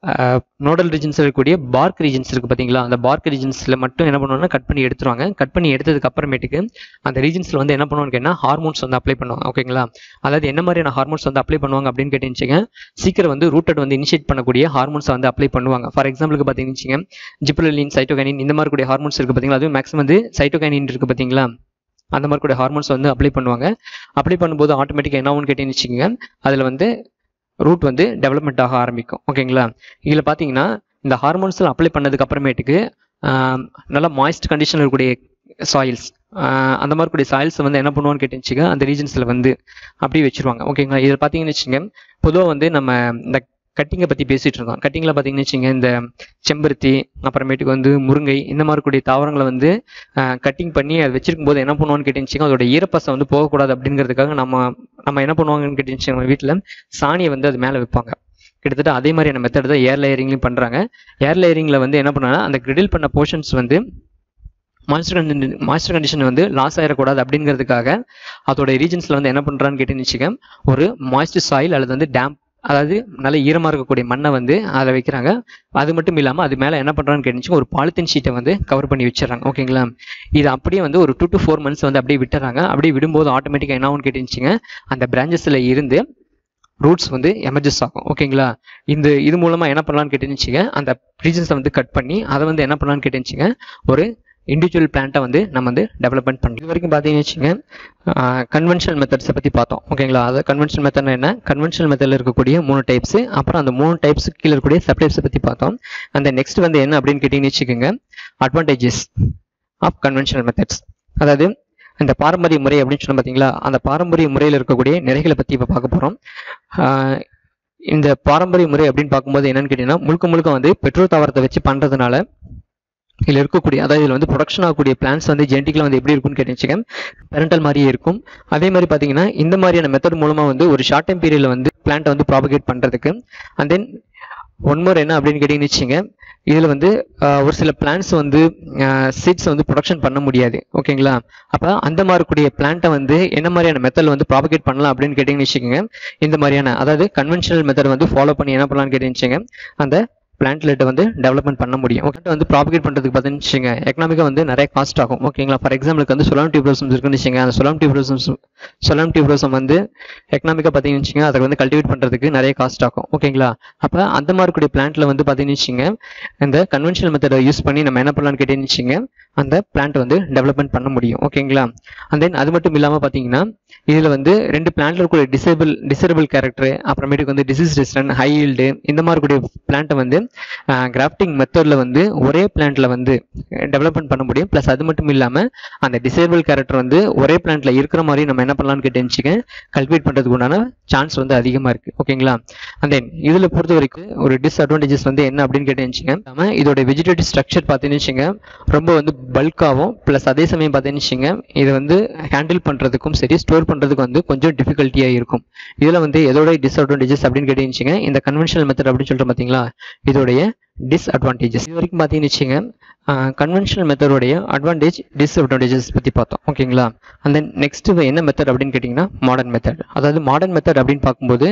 நோடல் ரீஜன்ஸ் இருக்கக்கூடிய பார்க் ரீஜன்ஸ் இருக்குது பார்த்தீங்களா அந்த பார்க் ரீஜன்ஸில் மட்டும் என்ன பண்ணுவாங்கன்னா கட் பண்ணி எடுத்துருவாங்க கட் பண்ணி எடுத்ததுக்கு அப்புறமேட்டுக்கு அந்த ரீஜன்ஸில் வந்து என்ன பண்ணுவாங்க கேட்டால் ஹார்மோன்ஸ் வந்து அப்ளை பண்ணுவாங்க ஓகேங்களா அதாவது என்ன மாதிரியான ஹார்மோன்ஸ் வந்து அப்ளை பண்ணுவாங்க அப்படின்னு கேட்டுச்சுங்க சீக்கிரம் வந்து ரூட்டட் வந்து இனிஷியேட் பண்ணக்கூடிய ஹார்மோன்ஸை வந்து அப்ளை பண்ணுவாங்க ஃபார் எக்ஸாம்பிளுக்கு பார்த்தீங்கன்னு ஜிப்ரலின் சைட்டோகைனின் இந்த மாதிரி கூடிய ஹார்மோன்ஸ் இருக்குது பார்த்தீங்களா அதுவும் மேக்ஸிமம் வந்து சைட்டோகைனின் இருக்குது பார்த்தீங்களா அந்த மாதிரி கூட ஹார்மோன்ஸ் வந்து அப்ளை பண்ணுவாங்க அப்ளை பண்ணும்போது ஆட்டோமேட்டிக்காக என்ன ஆகும்னு கேட்டீங்கன்னு வச்சுக்கோங்க அதில் வந்து ரூட் வந்து டெவலப்மெண்ட் ஆக ஆரம்பிக்கும் ஓகேங்களா இதில் பார்த்தீங்கன்னா இந்த ஹார்மோன்ஸ்லாம் அப்ளை பண்ணதுக்கு அப்புறமேட்டுக்கு ஆம், நல்லா மாய்ஸ்ட் கண்டிஷனில் இருக்கக்கூடிய சாயில்ஸ் ஆஹ் அந்த மாதிரி கூடிய சாயில்ஸ் வந்து என்ன பண்ணுவான்னு கேட்டுச்சுங்க அந்த ரீஜன்ஸில் வந்து அப்படியே வச்சிருவாங்க ஓகேங்களா இதில் பார்த்தீங்கன்னு வச்சுங்க பொதுவாக வந்து நம்ம இந்த கட்டிங்கை பற்றி பேசிகிட்டு இருக்கோம் கட்டிங்கில் பார்த்தீங்கன்னு வச்சுங்க இந்த செம்பருத்தி அப்புறமேட்டுக்கு வந்து முருங்கை இந்த மாதிரி கூடிய தாவரங்களை வந்து கட்டிங் பண்ணி அதை வச்சிருக்கும் போது என்ன பண்ணுவான்னு கேட்டுச்சுங்க அதோட ஈரப்பசம் வந்து போகக்கூடாது அப்படிங்கிறதுக்காக நம்ம நம்ம என்ன பண்ணுவாங்கன்னு கேட்டுச்சு நம்ம வீட்டில் சாணியை வந்து அது மேலே வைப்பாங்க கிட்டத்தட்ட அதே மாதிரியான மெத்தட் தான் ஏர் லேயரிங்லையும் பண்ணுறாங்க ஏர் லேயரிங்கில் வந்து என்ன பண்ணாங்கன்னா அந்த கிரிடில் பண்ண போர்ஷன்ஸ் வந்து மாய்ஸ்டர் கண்டிஷன் மாய்ஸ்டர் கண்டிஷன் வந்து லாஸ் ஆயிடக்கூடாது அப்படிங்கிறதுக்காக அதோட ரீஜன்ஸில் வந்து என்ன பண்ணுறான்னு கேட்டுன்னு வச்சுக்க ஒரு மாய்ஸ்டர் சாயில் அல்லது வந்து டேம் அதாவது நல்ல ஈரமாக இருக்கக்கூடிய மண்ணை வந்து அதில் வைக்கிறாங்க அது மட்டும் இல்லாமல் அது மேலே என்ன பண்ணுறான்னு கேட்டுச்சு ஒரு பாலித்தீன் ஷீட்டை வந்து கவர் பண்ணி வச்சிடறாங்க ஓகேங்களா இது அப்படியே வந்து ஒரு டூ டு ஃபோர் மந்த்ஸ் வந்து அப்படியே விட்டுறாங்க அப்படியே விடும்போது ஆட்டோமேட்டிக்காக என்ன ஆகும்னு கேட்டுச்சுங்க அந்த பிரான்ச்சஸில் இருந்து ரூட்ஸ் வந்து எமர்ஜஸ் ஆகும் ஓகேங்களா இந்த இது மூலமாக என்ன பண்ணலான்னு கேட்டுச்சுங்க அந்த ரீஜன்ஸை வந்து கட் பண்ணி அதை வந்து என்ன பண்ணலான்னு கேட்டுச்சுங்க ஒரு இண்டிவிஜுவல் பிளான்ட்டை வந்து நம்ம வந்து டெவலப்மெண்ட் பண்ணி இது வரைக்கும் பார்த்தீங்கன்னு வச்சுங்க கன்வென்ஷனல் மெத்தட்ஸை பற்றி பார்த்தோம் ஓகேங்களா அது கன்வென்ஷனல் மெத்தட்னா என்ன கன்வென்ஷனல் மெத்தடில் இருக்கக்கூடிய மூணு டைப்ஸ் அப்புறம் அந்த மூணு டைப்ஸுக்கு கீழே இருக்கக்கூடிய சப் டைப்ஸை பற்றி பார்த்தோம் அந்த நெக்ஸ்ட் வந்து என்ன அப்படின்னு கேட்டிங்கன்னு வச்சுக்கோங்க அட்வான்டேஜஸ் ஆஃப் கன்வென்ஷனல் மெத்தட்ஸ் அதாவது இந்த பாரம்பரிய முறை அப்படின்னு சொன்ன பார்த்தீங்களா அந்த பாரம்பரிய முறையில் இருக்கக்கூடிய நிறைகளை பற்றி இப்போ பார்க்க போகிறோம் இந்த பாரம்பரிய முறை அப்படின்னு பார்க்கும்போது என்னன்னு கேட்டிங்கன்னா முழுக்க முழுக்க வந்து பெட்ரோல் தாவரத்தை வச்சு பண்ணுறதுனால இதில் இருக்கக்கூடிய அதாவது இதில் வந்து ப்ரொடக்ஷன் ஆகக்கூடிய பிளான்ஸ் வந்து ஜெனட்டிக்கில் வந்து எப்படி இருக்கும்னு கேட்டுச்சுங்க பெரண்டல் மாதிரியே இருக்கும் அதே மாதிரி பார்த்தீங்கன்னா இந்த மாதிரியான மெத்தட் மூலமாக வந்து ஒரு ஷார்ட் டைம் பீரியடில் வந்து பிளான்ட்டை வந்து ப்ராபகேட் பண்ணுறதுக்கு அண்ட் தென் ஒன் மோர் என்ன அப்படின்னு கேட்டிங்கன்னு வச்சுங்க இதில் வந்து ஒரு சில பிளான்ஸ் வந்து சீட்ஸ் வந்து ப்ரொடக்ஷன் பண்ண முடியாது ஓகேங்களா அப்போ அந்த மாதிரி கூடிய பிளான்ட்டை வந்து என்ன மாதிரியான மெத்தடில் வந்து ப்ராபகேட் பண்ணலாம் அப்படின்னு கேட்டிங்கன்னு வச்சுக்கோங்க இந்த மாதிரியான அதாவது கன்வென்ஷனல் மெத்தட் வந்து ஃபாலோ பண்ணி என்ன பண்ணலாம்னு கேட்டீங்க அந்த பிளான்ட்லெட்டை வந்து டெவலப்மெண்ட் பண்ண முடியும் ஓகே வந்து ப்ராபகேட் பண்ணுறதுக்கு பார்த்தீங்கன்னு எக்கனாமிக்காக வந்து நிறைய காஸ்ட் ஆகும் ஓகேங்களா ஃபார் எக்ஸாம்பிளுக்கு வந்து சொலாம் டியூப்ரோசம்ஸ் இருக்குன்னு வச்சுங்க அந்த சொலாம் டியூப்ரோசம்ஸ் சொலாம் டியூப்ரோசம் வந்து எக்கனாமிக்காக பார்த்தீங்கன்னு வச்சுங்க அதை வந்து கல்டிவேட் பண்ணுறதுக்கு நிறைய காஸ்ட் ஆகும் ஓகேங்களா அப்போ அந்த மாதிரி கூடிய பிளான்ட்ல வந்து பார்த்தீங்கன்னு வச்சுங்க இந்த கன்வென்ஷனல் மெத்தடை யூஸ் பண்ணி நம்ம என்ன பண்ணலாம்னு கேட்டீங்கன்னு வச்சுங்க அந்த பிளான்ட் வந்து டெவலப்மெண்ட் பண்ண முடியும் ஓகேங்களா அண்ட் தென் அது மட்டும் இல்லாமல் பார்த்தீங்கன்னா இதில் வந்து ரெண்டு பிளான்ட்ல இருக்கக்கூடிய டிசேபிள் டிசேபிள் கேரக்டர் அப்புறமேட்டுக்கு வந்து டிசீஸ் ரெசிஸ்டன்ட் ஹை ஈல்டு இந்த மாதிரி கூடிய பிளான்ட்டை வந்து கிராஃப்டிங் மெத்தடில் வந்து ஒரே பிளான்ட்ல வந்து டெவலப்மெண்ட் பண்ண முடியும் ப்ளஸ் அது மட்டும் இல்லாமல் அந்த டிசேபிள் கேரக்டர் வந்து ஒரே பிளான்ட்ல இருக்கிற மாதிரி நம்ம என்ன பண்ணலாம்னு கேட்டுச்சுங்க கல்டிவேட் பண்ணுறதுக்கு உண்டான சான்ஸ் வந்து அதிகமாக இருக்கு ஓகேங்களா அண்ட் தென் இதில் பொறுத்த வரைக்கும் ஒரு டிஸ்அட்வான்டேஜஸ் வந்து என்ன அப்படின்னு கேட்டுச்சுங்க நம்ம இதோட வெஜிடேட்டிவ் ஸ்ட்ரக்சர் பார்த்தீங்கன்னு வச்சுங்க ரொம்ப வந்து பல்காகவும் ப்ளஸ் அதே சமயம் பார்த்தீங்கன்னு வச்சுங்க இதை வந்து ஹேண்டில் பண்ணுறதுக்கும் சரி ஸ்டோர் பண்ணுறதுக்கு வந்து கொஞ்சம் டிஃபிகல்ட்டியாக இருக்கும் இதில் வந்து எதோட டிஸ்அட்வான்டேஜஸ் அப்படின்னு கேட்டுச்சுங்க இந்த கன்வென்ஷனல் மெத்தட் அப்படின்னு சொல்லிட்டு பார்த்தீங்களா இதோடைய டிஸ்அட்வான்டேஜஸ் இது வரைக்கும் பார்த்தீங்கன்னு வச்சுங்க கன்வென்ஷனல் மெத்தடோடைய அட்வான்டேஜ் டிஸ்அட்வான்டேஜஸ் பற்றி பார்த்தோம் ஓகேங்களா அந்த நெக்ஸ்ட் என்ன மெத்தட் அப்படின்னு கேட்டிங்கன்னா மாடர்ன் மெத்தட் அதாவது மாடர்ன் மெத்தட் அப்படின்னு பார்க்கும்போது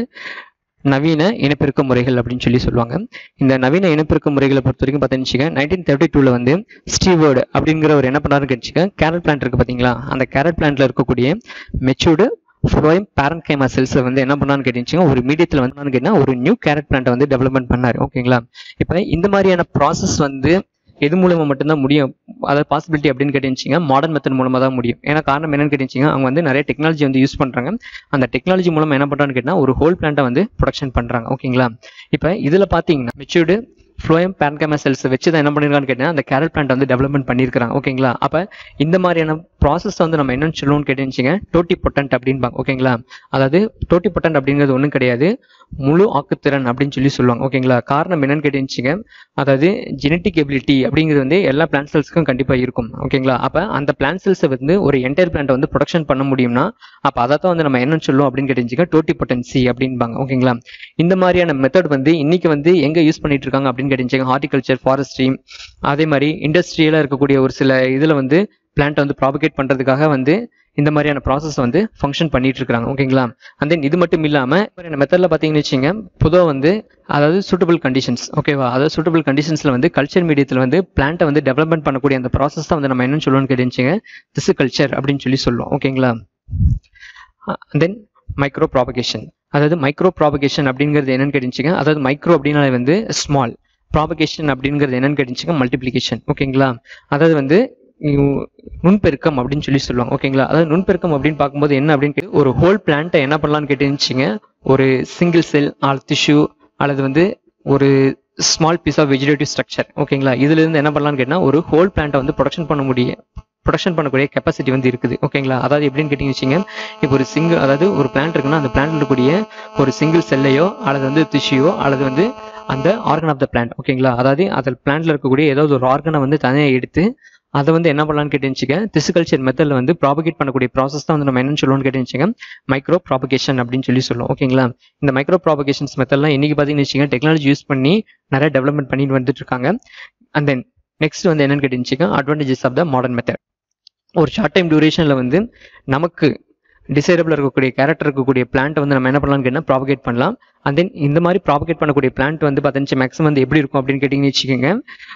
நவீன இனப்பெருக்க முறைகள் அப்படின்னு சொல்லி சொல்லுவாங்க இந்த நவீன இனப்பெருக்க முறைகளை பொறுத்த வரைக்கும் பார்த்தீங்கன்னா நைன்டீன் தேர்ட்டி டூவில் வந்து ஸ்டீவர்டு அப்படிங்கிற ஒரு என்ன பண்ணாருன்னு கேட்டுச்சுங்க கேரட் பிளான்ட் இருக்கு பார்த்தீங்களா அந்த கேரட் பிளான்ட்ல இருக்கக்கூடிய மெச்சூர்டு ஃப்ளோயம் பேரண்ட் கைமா செல்ஸை வந்து என்ன பண்ணான்னு கேட்டுச்சுங்க ஒரு மீடியத்தில் வந்து கேட்டீங்கன்னா ஒரு நியூ கேரட் பிளான்ட்டை வந்து டெவலப்மெண்ட் பண்ணாரு ஓகேங்களா இப்போ இந்த மாதிரியான ப்ராசஸ் வந்து எது மூலமா மட்டும்தான் முடியும் அதாவது பாசிபிலிட்டி அப்படின்னு கேட்டுச்சிங்க மாடர்ன் மெத்தட் மூலமா தான் முடியும் ஏன்னா காரணம் என்னன்னு கேட்டுச்சிங்க அவங்க வந்து நிறைய டெக்னாலஜி வந்து யூஸ் பண்றாங்க அந்த டெக்னாலஜி மூலமா என்ன பண்றான்னு கேட்டா ஒரு ஹோல் பிளான்ட்டை வந்து ப்ரொடக்ஷன் பண்றாங்க ஓகேங்களா இப்போ இதுல பாத்தீங்கன்னா மெச்சூர்டு ஃப்ளோயம் பேன்கேமா செல்ஸ் வச்சு தான் என்ன பண்ணிருக்கான்னு கேட்டீங்கன்னா அந்த கேரட் பிளான்ட் வந்து டெவலப்மெண்ட் பண்ணியிருக்காங்க ஓகேங்களா அப்போ இந்த மாதிரியான ப்ராசஸ் வந்து நம்ம என்னன்னு சொல்லுவோம்னு கேட்டுச்சிங்க டோட்டி பொட்டன்ட் அப்படின்பாங்க ஓகேங்களா அதாவது டோட்டி பொட்டன்ட் அப்படிங்கிறது ஒன்றும் கிடையாது முழு ஆக்குத்திறன் அப்படின்னு சொல்லி சொல்லுவாங்க ஓகேங்களா காரணம் என்னன்னு கேட்டுச்சிங்க அதாவது ஜெனட்டிக் எபிலிட்டி அப்படிங்கிறது வந்து எல்லா பிளான்ட் செல்ஸ்க்கும் கண்டிப்பாக இருக்கும் ஓகேங்களா அப்போ அந்த பிளான்ட் செல்ஸை வந்து ஒரு என்டையர் பிளான்ட்டை வந்து ப்ரொடக்ஷன் பண்ண முடியும்னா அப்போ அதை தான் வந்து நம்ம என்னன்னு சொல்லுவோம் அப்படின்னு கேட்டுச்சிங்க டோட்டி பொட்டன்சி அப்படின்பாங்க ஓகேங்களா இந்த மாதிரியான மெத்தட் வந்து இன்னைக்கு வந்து எங்க யூஸ் பண்ணிட்டு இருக்காங்க அப்படின்னு கேட்டுச்சிங்க ஹார்டிகல்ச்சர் ஃபாரஸ்ட்ரி அதே மாதிரி இண்டஸ்ட்ரியலாக இருக்கக்கூடிய ஒரு சில இதில் வந்து பிளான்ட்டை வந்து ப்ராபகேட் பண்ணுறதுக்காக வந்து இந்த மாதிரியான ப்ராசஸ் வந்து ஃபங்க்ஷன் பண்ணிட்டு இருக்காங்க ஓகேங்களா அண்ட் தென் இது மட்டும் இல்லாமல் இந்த மெத்தடில் பார்த்தீங்கன்னு வச்சுங்க பொதுவாக வந்து அதாவது சூட்டபிள் கண்டிஷன்ஸ் ஓகேவா அதாவது சூட்டபிள் கண்டிஷன்ஸில் வந்து கல்ச்சர் மீடியத்தில் வந்து பிளான்ட்டை வந்து டெவலப்மெண்ட் பண்ணக்கூடிய அந்த ப்ராசஸ் தான் வந்து நம்ம என்னன்னு சொல்லுவோம்னு கேட்டுச்சுங்க திசு கல்ச்சர் அப்படின்னு சொல்லி சொல்லுவோம் ஓகேங்களா தென் மைக்ரோ ப்ராபகேஷன் அதாவது மைக்ரோ ப்ராபகேஷன் அப்படிங்கிறது என்னன்னு கேட்டுச்சுங்க அதாவது மைக்ரோ அப்படின்னாலே வந்து ஸ்மால் ப்ராபகேஷன் அப்படிங்கிறது என்னன்னு கேட்டுச்சுங்க மல்டிப்ளிகேஷன் ஓகேங்களா அதாவது வந்து நுண்பெருக்கம் அப்படின்னு சொல்லி சொல்லுவாங்க ஓகேங்களா அதாவது நுண்பெருக்கம் அப்படின்னு பார்க்கும்போது என்ன அப்படின்னு ஒரு ஹோல் பிளான்ட்டை என்ன பண்ணலாம்னு கேட்டுச்சுங்க ஒரு சிங்கிள் செல் ஆல் டிஷ்யூ அல்லது வந்து ஒரு small piece of vegetative structure ஓகேங்களா இதுல இருந்து என்ன பண்ணலாம்னு கேட்டால் ஒரு ஹோல் பிளான்ட்டை வந்து ப்ரொடக்ஷன் பண்ண முடியும் ப்ரொடக்ஷன் பண்ணக்கூடிய கெப்பாசிட்டி வந்து இருக்குது ஓகேங்களா அதாவது எப்படின்னு கேட்டிங்க வச்சுங்க இப்போ ஒரு சிங்கிள் அதாவது ஒரு பிளான்ட் இருக்குன்னா அந்த பிளான்ட்ல இருக்கக்கூடிய ஒரு சிங்கிள் செல்லையோ அல்லது வந்து திஷியோ அல்லது வந்து அந்த ஆர்கன் ஆஃப் த பிளான்ட் ஓகேங்களா அதாவது அதில் பிளான்ட்ல இருக்கக்கூடிய ஏதாவது ஒரு ஆர்கனை வந்து தனியாக எடுத்து அதை வந்து என்ன பண்ணலாம்னு கேட்டுச்சுங்க திசுகல்ச்சர் மெத்தடில் வந்து ப்ராபகேட் பண்ணக்கூடிய ப்ராசஸ் தான் வந்து நம்ம என்னன்னு சொல்லுவோம்னு கேட்டுச்சுங்க மைக்ரோ ப்ராபகேஷன் அப்படின்னு சொல்லி சொல்லுவோம் ஓகேங்களா இந்த மைக்ரோ ப்ராபகேஷன்ஸ் மெத்தட்லாம் இன்னைக்கு பார்த்தீங்கன்னு வச்சுங்க டெக்னாலஜி யூஸ் பண்ணி நிறைய டெவலப்மெண்ட் பண்ணிட்டு வந்துட்டு இருக்காங்க அண்ட் தென் நெக்ஸ்ட் வந்து என்னன்னு கேட்டுச்சுங்க advantages of the modern method ஒரு ஷார்ட் டைம் டியூரேஷனில் வந்து நமக்கு டிசைரபிள் இருக்கக்கூடிய கேரக்டர் இருக்கக்கூடிய பிளான்ட் வந்து நம்ம என்ன பண்ணலாம்னு கேட்டால் ப்ராபகேட் பண்ணலாம் அண்ட் தென் இந்த மாதிரி ப்ராபகேட் பண்ணக்கூடிய பிளான்ட் வந்து பார்த்தீங்கன்னா மேக்ஸிமம் வந்து எப்படி இருக்கும் அப்படின்னு கேட்டிங்கன்னு வச்சுக்கோங்க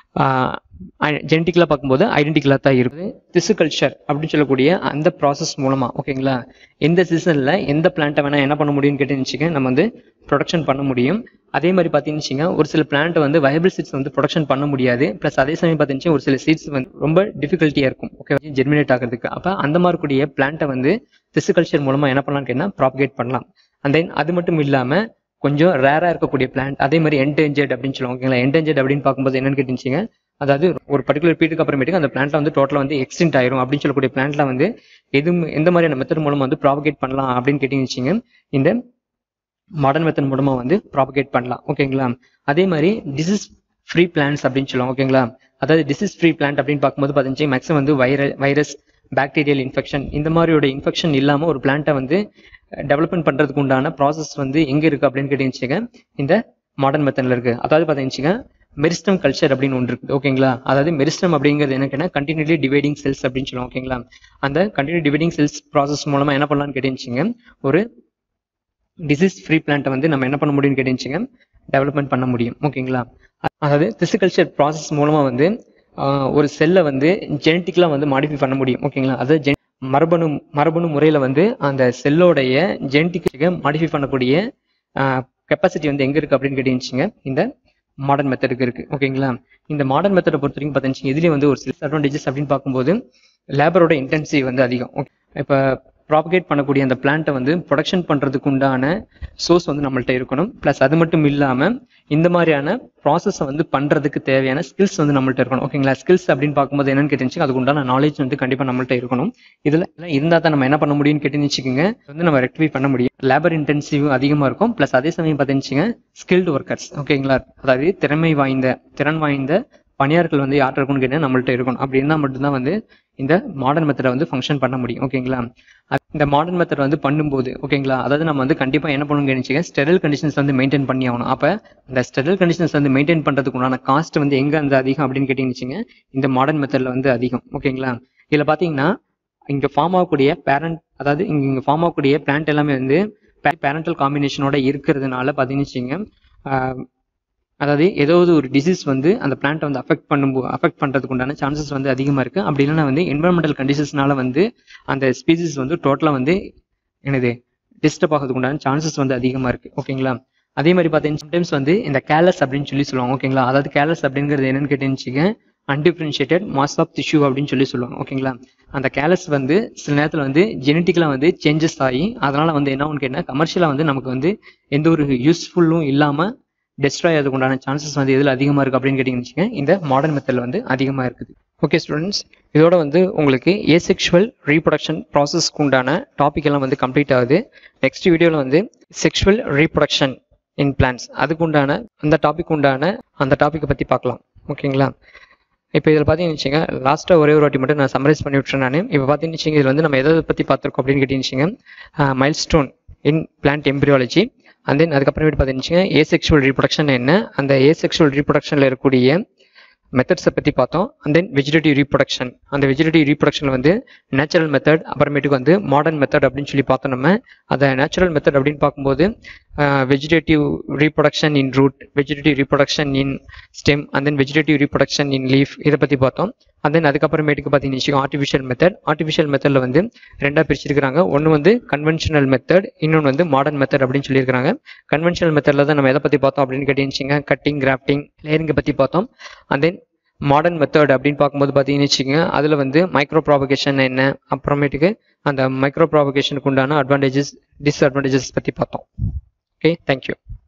ஜெனட்டிக்கலாக பார்க்கும்போது ஐடென்டிக்கலாக தான் இருக்குது திசு கல்ச்சர் அப்படின்னு சொல்லக்கூடிய அந்த ப்ராசஸ் மூலமாக ஓகேங்களா எந்த சீசனில் எந்த பிளான்ட்டை வேணால் என்ன பண்ண முடியும்னு கேட்டுன்னு வச்சுக்கோங்க நம்ம வந்து ப்ரொடக்ஷன் பண்ண முடியும் அதே மாதிரி பார்த்தீங்கன்னு வச்சுக்கோங்க ஒரு சில பிளான்ட் வந்து வயபிள் சீட்ஸ் வந்து ப்ரொடக்ஷன் பண்ண முடியாது ப்ளஸ் அதே சமயம் பார்த்தீங்கன்னா ஒரு சில சீட்ஸ் வந்து ரொம்ப டிஃபிகல்ட்டியாக இருக்கும் ஓகே ஜெர்மினேட் ஆகிறதுக்கு அப்போ அந்த மாதிரி கூடிய பிளான்ட்டை வந்து திசு கல்ச்சர் மூலமாக என்ன பண்ணலாம்னு கேட்டால் ப்ராபகேட் பண்ணலாம் அண்ட் தென் அது மட்டும் இல்லாமல் கொஞ்சம் ரேராக இருக்கக்கூடிய பிளான்ட் அதே மாதிரி என்டேஞ்சர்ட் அப்படின்னு சொல்லுவாங்க ஓகேங்களா என்டேஞ்சர்ட் அப்படின்னு பார்க்கும்போது என்னன்னு கேட்டுச்சிங்க அதாவது ஒரு பர்டிகுலர் பீரியடுக்கு அப்புறமேட்டுக்கு அந்த பிளான்ட்ல வந்து டோட்டலாக வந்து எக்ஸ்டென்ட் ஆயிரும் அப்படின்னு சொல்லக்கூடிய பிளான்ட்ல வந்து எது எந்த மாதிரியான மெத்தட் மூலமா வந்து ப்ராபகேட் பண்ணலாம் அப்படின்னு கேட்டீங்கன்னு இந்த மாடர்ன் மெத்தட் மூலமா வந்து ப்ராபகேட் பண்ணலாம் ஓகேங்களா அதே மாதிரி டிசீஸ் ஃப்ரீ பிளான்ஸ் அப்படின்னு சொல்லுவாங்க ஓகேங்களா அதாவது டிசீஸ் ஃப்ரீ பிளான்ட் அப்படின்னு பார்க்கும்போது பார்த்தீங்கன்னா மேக்ஸிமம் வந்து வைர வைரஸ் பாக்டீரியல் இன்ஃபெக்ஷன் இந்த மாதிரியோட இன்ஃபெக்ஷன் இல்லாமல் ஒரு பிளான்ட்டை வந்து டெவலப்மெண்ட் பண்ணுறதுக்கு உண்டான ப்ராசஸ் வந்து எங்கே இருக்குது அப்படின்னு கேட்டீங்க இந்த மாடர்ன் மெத்தடில் இருக்குது அதாவது பார்த்தீங்கன்னா மெரிஸ்டம் கல்ச்சர் அப்படின்னு ஒன்று இருக்குது ஓகேங்களா அதாவது மெரிஸ்டம் அப்படிங்கிறது என்னன்னா கண்டினியூலி டிவைடிங் செல்ஸ் அப்படின்னு சொல்லுவோம் ஓகேங்களா அந்த கண்டினியூ டிவைடிங் செல்ஸ் ப்ராசஸ் மூலமாக என்ன பண்ணலாம்னு கேட்டீங்க ஒரு டிசீஸ் ஃப்ரீ பிளான்ட்டை வந்து நம்ம என்ன பண்ண முடியும்னு கேட்டீங்க டெவலப்மெண்ட் பண்ண முடியும் ஓகேங்களா அதாவது திசுகல்ச்சர் ப்ராசஸ் மூலமாக வந்து ஒரு செல்லை வந்து ஜெனட்டிக்கலாக வந்து மாடிஃபை பண்ண முடியும் ஓகேங்களா அதாவது மரபணு மரபணு முறையில் வந்து அந்த செல்லோடைய ஜெனட்டிக்கை மாடிஃபை பண்ணக்கூடிய கெப்பாசிட்டி வந்து எங்கே இருக்குது அப்படின்னு கேட்டீங்க இந்த மாடர்ன் மெத்தடுக்கு இருக்கு ஓகேங்களா இந்த மாடர்ன் மெத்தடை பொறுத்த வரைக்கும் பார்த்தீங்கன்னா இதுலேயே வந்து ஒரு சில அட்வான்டேஜஸ் அப்படின்னு பார்க்கும்போது லேபரோட இன்டென்சிவ் வந்து அதிகம் இப்போ ப்ராபகேட் பண்ணக்கூடிய அந்த பிளான்ட்டை வந்து ப்ரொடக்ஷன் பண்ணுறதுக்கு உண்டான சோர்ஸ் வந்து நம்மள்ட்ட இருக்கணும் ப்ளஸ் அது மட்டும் இல்லாமல் இந்த மாதிரியான ப்ராசஸை வந்து பண்ணுறதுக்கு தேவையான ஸ்கில்ஸ் வந்து நம்மள்ட்ட இருக்கணும் ஓகேங்களா ஸ்கில்ஸ் அப்படின்னு பார்க்கும்போது என்னன்னு கேட்டுச்சு அதுக்கு உண்டான நாலேஜ் வந்து கண்டிப்பாக நம்மள்ட்ட இருக்கணும் இதில் இருந்தால் தான் நம்ம என்ன பண்ண முடியும்னு கேட்டுன்னு வச்சுக்கோங்க வந்து நம்ம ரெக்டிஃபை பண்ண முடியும் லேபர் இன்டென்சிவ் அதிகமாக இருக்கும் ப்ளஸ் அதே சமயம் பார்த்துச்சுங்க ஸ்கில்டு ஒர்க்கர்ஸ் ஓகேங்களா அதாவது திறமை வாய்ந்த திறன் வாய்ந்த பணியாளர்கள் வந்து யார்கிட்ட இருக்கும்னு கேட்டால் நம்மள்ட்ட இருக்கணும் அப்படி இருந்தால் மட்டும்தான் வந்து இந்த மாடர்ன் மெத்தடை வந்து ஃபங்க்ஷன் பண்ண முடியும் ஓகேங்களா இந்த மாடர்ன் மெத்தட் வந்து பண்ணும்போது ஓகேங்களா அதாவது நம்ம வந்து கண்டிப்பாக என்ன பண்ணணும்னு நினைச்சுங்க ஸ்டெரல் கண்டிஷன்ஸ் வந்து மெயின்டைன் பண்ணி ஆகணும் அப்போ இந்த ஸ்டெரல் கண்டிஷன்ஸ் வந்து மெயின்டைன் பண்ணுறதுக்கு உண்டான காஸ்ட் வந்து எங்கே அந்த அதிகம் அப்படின்னு கேட்டீங்கன்னு இந்த மாடர்ன் மெத்தடில் வந்து அதிகம் ஓகேங்களா இதில் பார்த்தீங்கன்னா இங்கே ஃபார்ம் ஆகக்கூடிய பேரண்ட் அதாவது இங்கே ஃபார்ம் ஆகக்கூடிய பிளான்ட் எல்லாமே வந்து பேரண்டல் காம்பினேஷனோட இருக்கிறதுனால பார்த்தீங்கன்னு அதாவது ஏதாவது ஒரு டிசீஸ் வந்து அந்த பிளான்ட்டை வந்து அஃபெக்ட் பண்ணும்போது அஃபெக்ட் பண்ணுறதுக்கு உண்டான சான்சஸ் வந்து அதிகமாக இருக்குது அப்படி இல்லைன்னா வந்து என்வரன்மெண்டல் கண்டிஷன்ஸ்னால வந்து அந்த ஸ்பீசிஸ் வந்து டோட்டலாக வந்து என்னது டிஸ்டர்ப் ஆகிறதுக்கு உண்டான சான்சஸ் வந்து அதிகமாக இருக்குது ஓகேங்களா அதே மாதிரி பார்த்தீங்கன்னா சம்டைம்ஸ் வந்து இந்த கேலஸ் அப்படின்னு சொல்லி சொல்லுவாங்க ஓகேங்களா அதாவது கேலஸ் அப்படிங்கிறது என்னன்னு கேட்டுச்சுங்க அன்டிஃபரன்ஷியேட்டட் மாஸ் ஆஃப் டிஷ்யூ அப்படின்னு சொல்லி சொல்லுவாங்க ஓகேங்களா அந்த கேலஸ் வந்து சில நேரத்தில் வந்து ஜெனட்டிக்கலாக வந்து சேஞ்சஸ் ஆகி அதனால் வந்து என்ன ஒன்று கேட்டால் கமர்ஷியலாக வந்து நமக்கு வந்து எந்த ஒரு யூஸ்ஃபுல்லும் இல்லாமல் டெஸ்ட்ராய் அதுக்கு உண்டான சான்சஸ் வந்து எதில் அதிகமாக இருக்குது அப்படின்னு கேட்டிங்கன்னு இந்த மாடர்ன் மெத்தடில் வந்து அதிகமாக இருக்குது ஓகே ஸ்டூடெண்ட்ஸ் இதோட வந்து உங்களுக்கு ஏசெக்ஷுவல் ரீப்ரொடக்ஷன் ப்ராசஸ்க்கு உண்டான டாபிக் எல்லாம் வந்து கம்ப்ளீட் ஆகுது நெக்ஸ்ட் வீடியோவில் வந்து செக்ஷுவல் ரீப்ரொடக்ஷன் இன் பிளான்ஸ் அதுக்கு உண்டான அந்த டாபிக் உண்டான அந்த டாப்பிக்கை பற்றி பார்க்கலாம் ஓகேங்களா இப்போ இதில் பார்த்தீங்கன்னு வச்சுங்க லாஸ்ட்டாக ஒரே ஒரு வாட்டி மட்டும் நான் சம்மரைஸ் பண்ணி விட்டுறேன் நான் இப்போ பார்த்தீங்கன்னு வச்சுங்க இதில் வந்து நம்ம எதை பற்றி பார்த்துருக்கோம் அப்படின்னு கேட்டீங்கன்னு milestone in plant embryology and then அதுக்கப்புறமேட்டு பார்த்தீங்கன்னா ஏசெக்ஷுவல் ரீப்ரொடக்ஷன் என்ன அந்த ஏசெக்ஷுவல் ரீப்ரொடக்ஷனில் இருக்கக்கூடிய மெத்தட்ஸை பற்றி பார்த்தோம் அண்ட் தென் வெஜிடேட்டிவ் ரீப்ரொடக்ஷன் அந்த வெஜிடேட்டிவ் ரீப்ரொடக்ஷனில் வந்து நேச்சுரல் மெத்தட் அப்புறமேட்டுக்கு வந்து மாடர்ன் மெத்தட் அப்படின்னு சொல்லி பார்த்தோம் நம்ம அதை நேச்சுரல் மெத்தட் அப்படின்னு பார்க்கும்போது vegetative reproduction in root vegetative reproduction in stem and then vegetative reproduction in leaf இதை பற்றி பார்த்தோம் அண்ட் தென் அதுக்கப்புறமேட்டுக்கு பார்த்தீங்கன்னா ஆர்டிஃபிஷியல் மெத்தட் ஆர்டிஃபிஷியல் மெத்தடில் வந்து ரெண்டாக பிரிச்சிருக்கிறாங்க ஒன்று வந்து கன்வென்ஷனல் மெத்தட் இன்னொன்று வந்து மாடர்ன் மெத்தட் அப்படின்னு சொல்லியிருக்காங்க கன்வென்ஷனல் மெத்தடில் தான் நம்ம எதை பற்றி பார்த்தோம் அப்படின்னு கேட்டீங்க கட்டிங் கிராஃப்டிங் லேயரிங்கை பற்றி பார்த்தோம் அண்ட் தென் மாடர்ன் மெத்தட் அப்படின்னு பார்க்கும்போது பார்த்தீங்கன்னு வச்சுக்கோங்க அதில் வந்து மைக்ரோ ப்ராபகேஷன் என்ன அப்புறமேட்டுக்கு அந்த மைக்ரோ ப்ராபகேஷனுக்கு உண்டான அட்வான்டேஜஸ் டிஸ்அட்வான்டேஜஸ் பற்றி பார்த்தோம் ஓகே தேங்க்யூ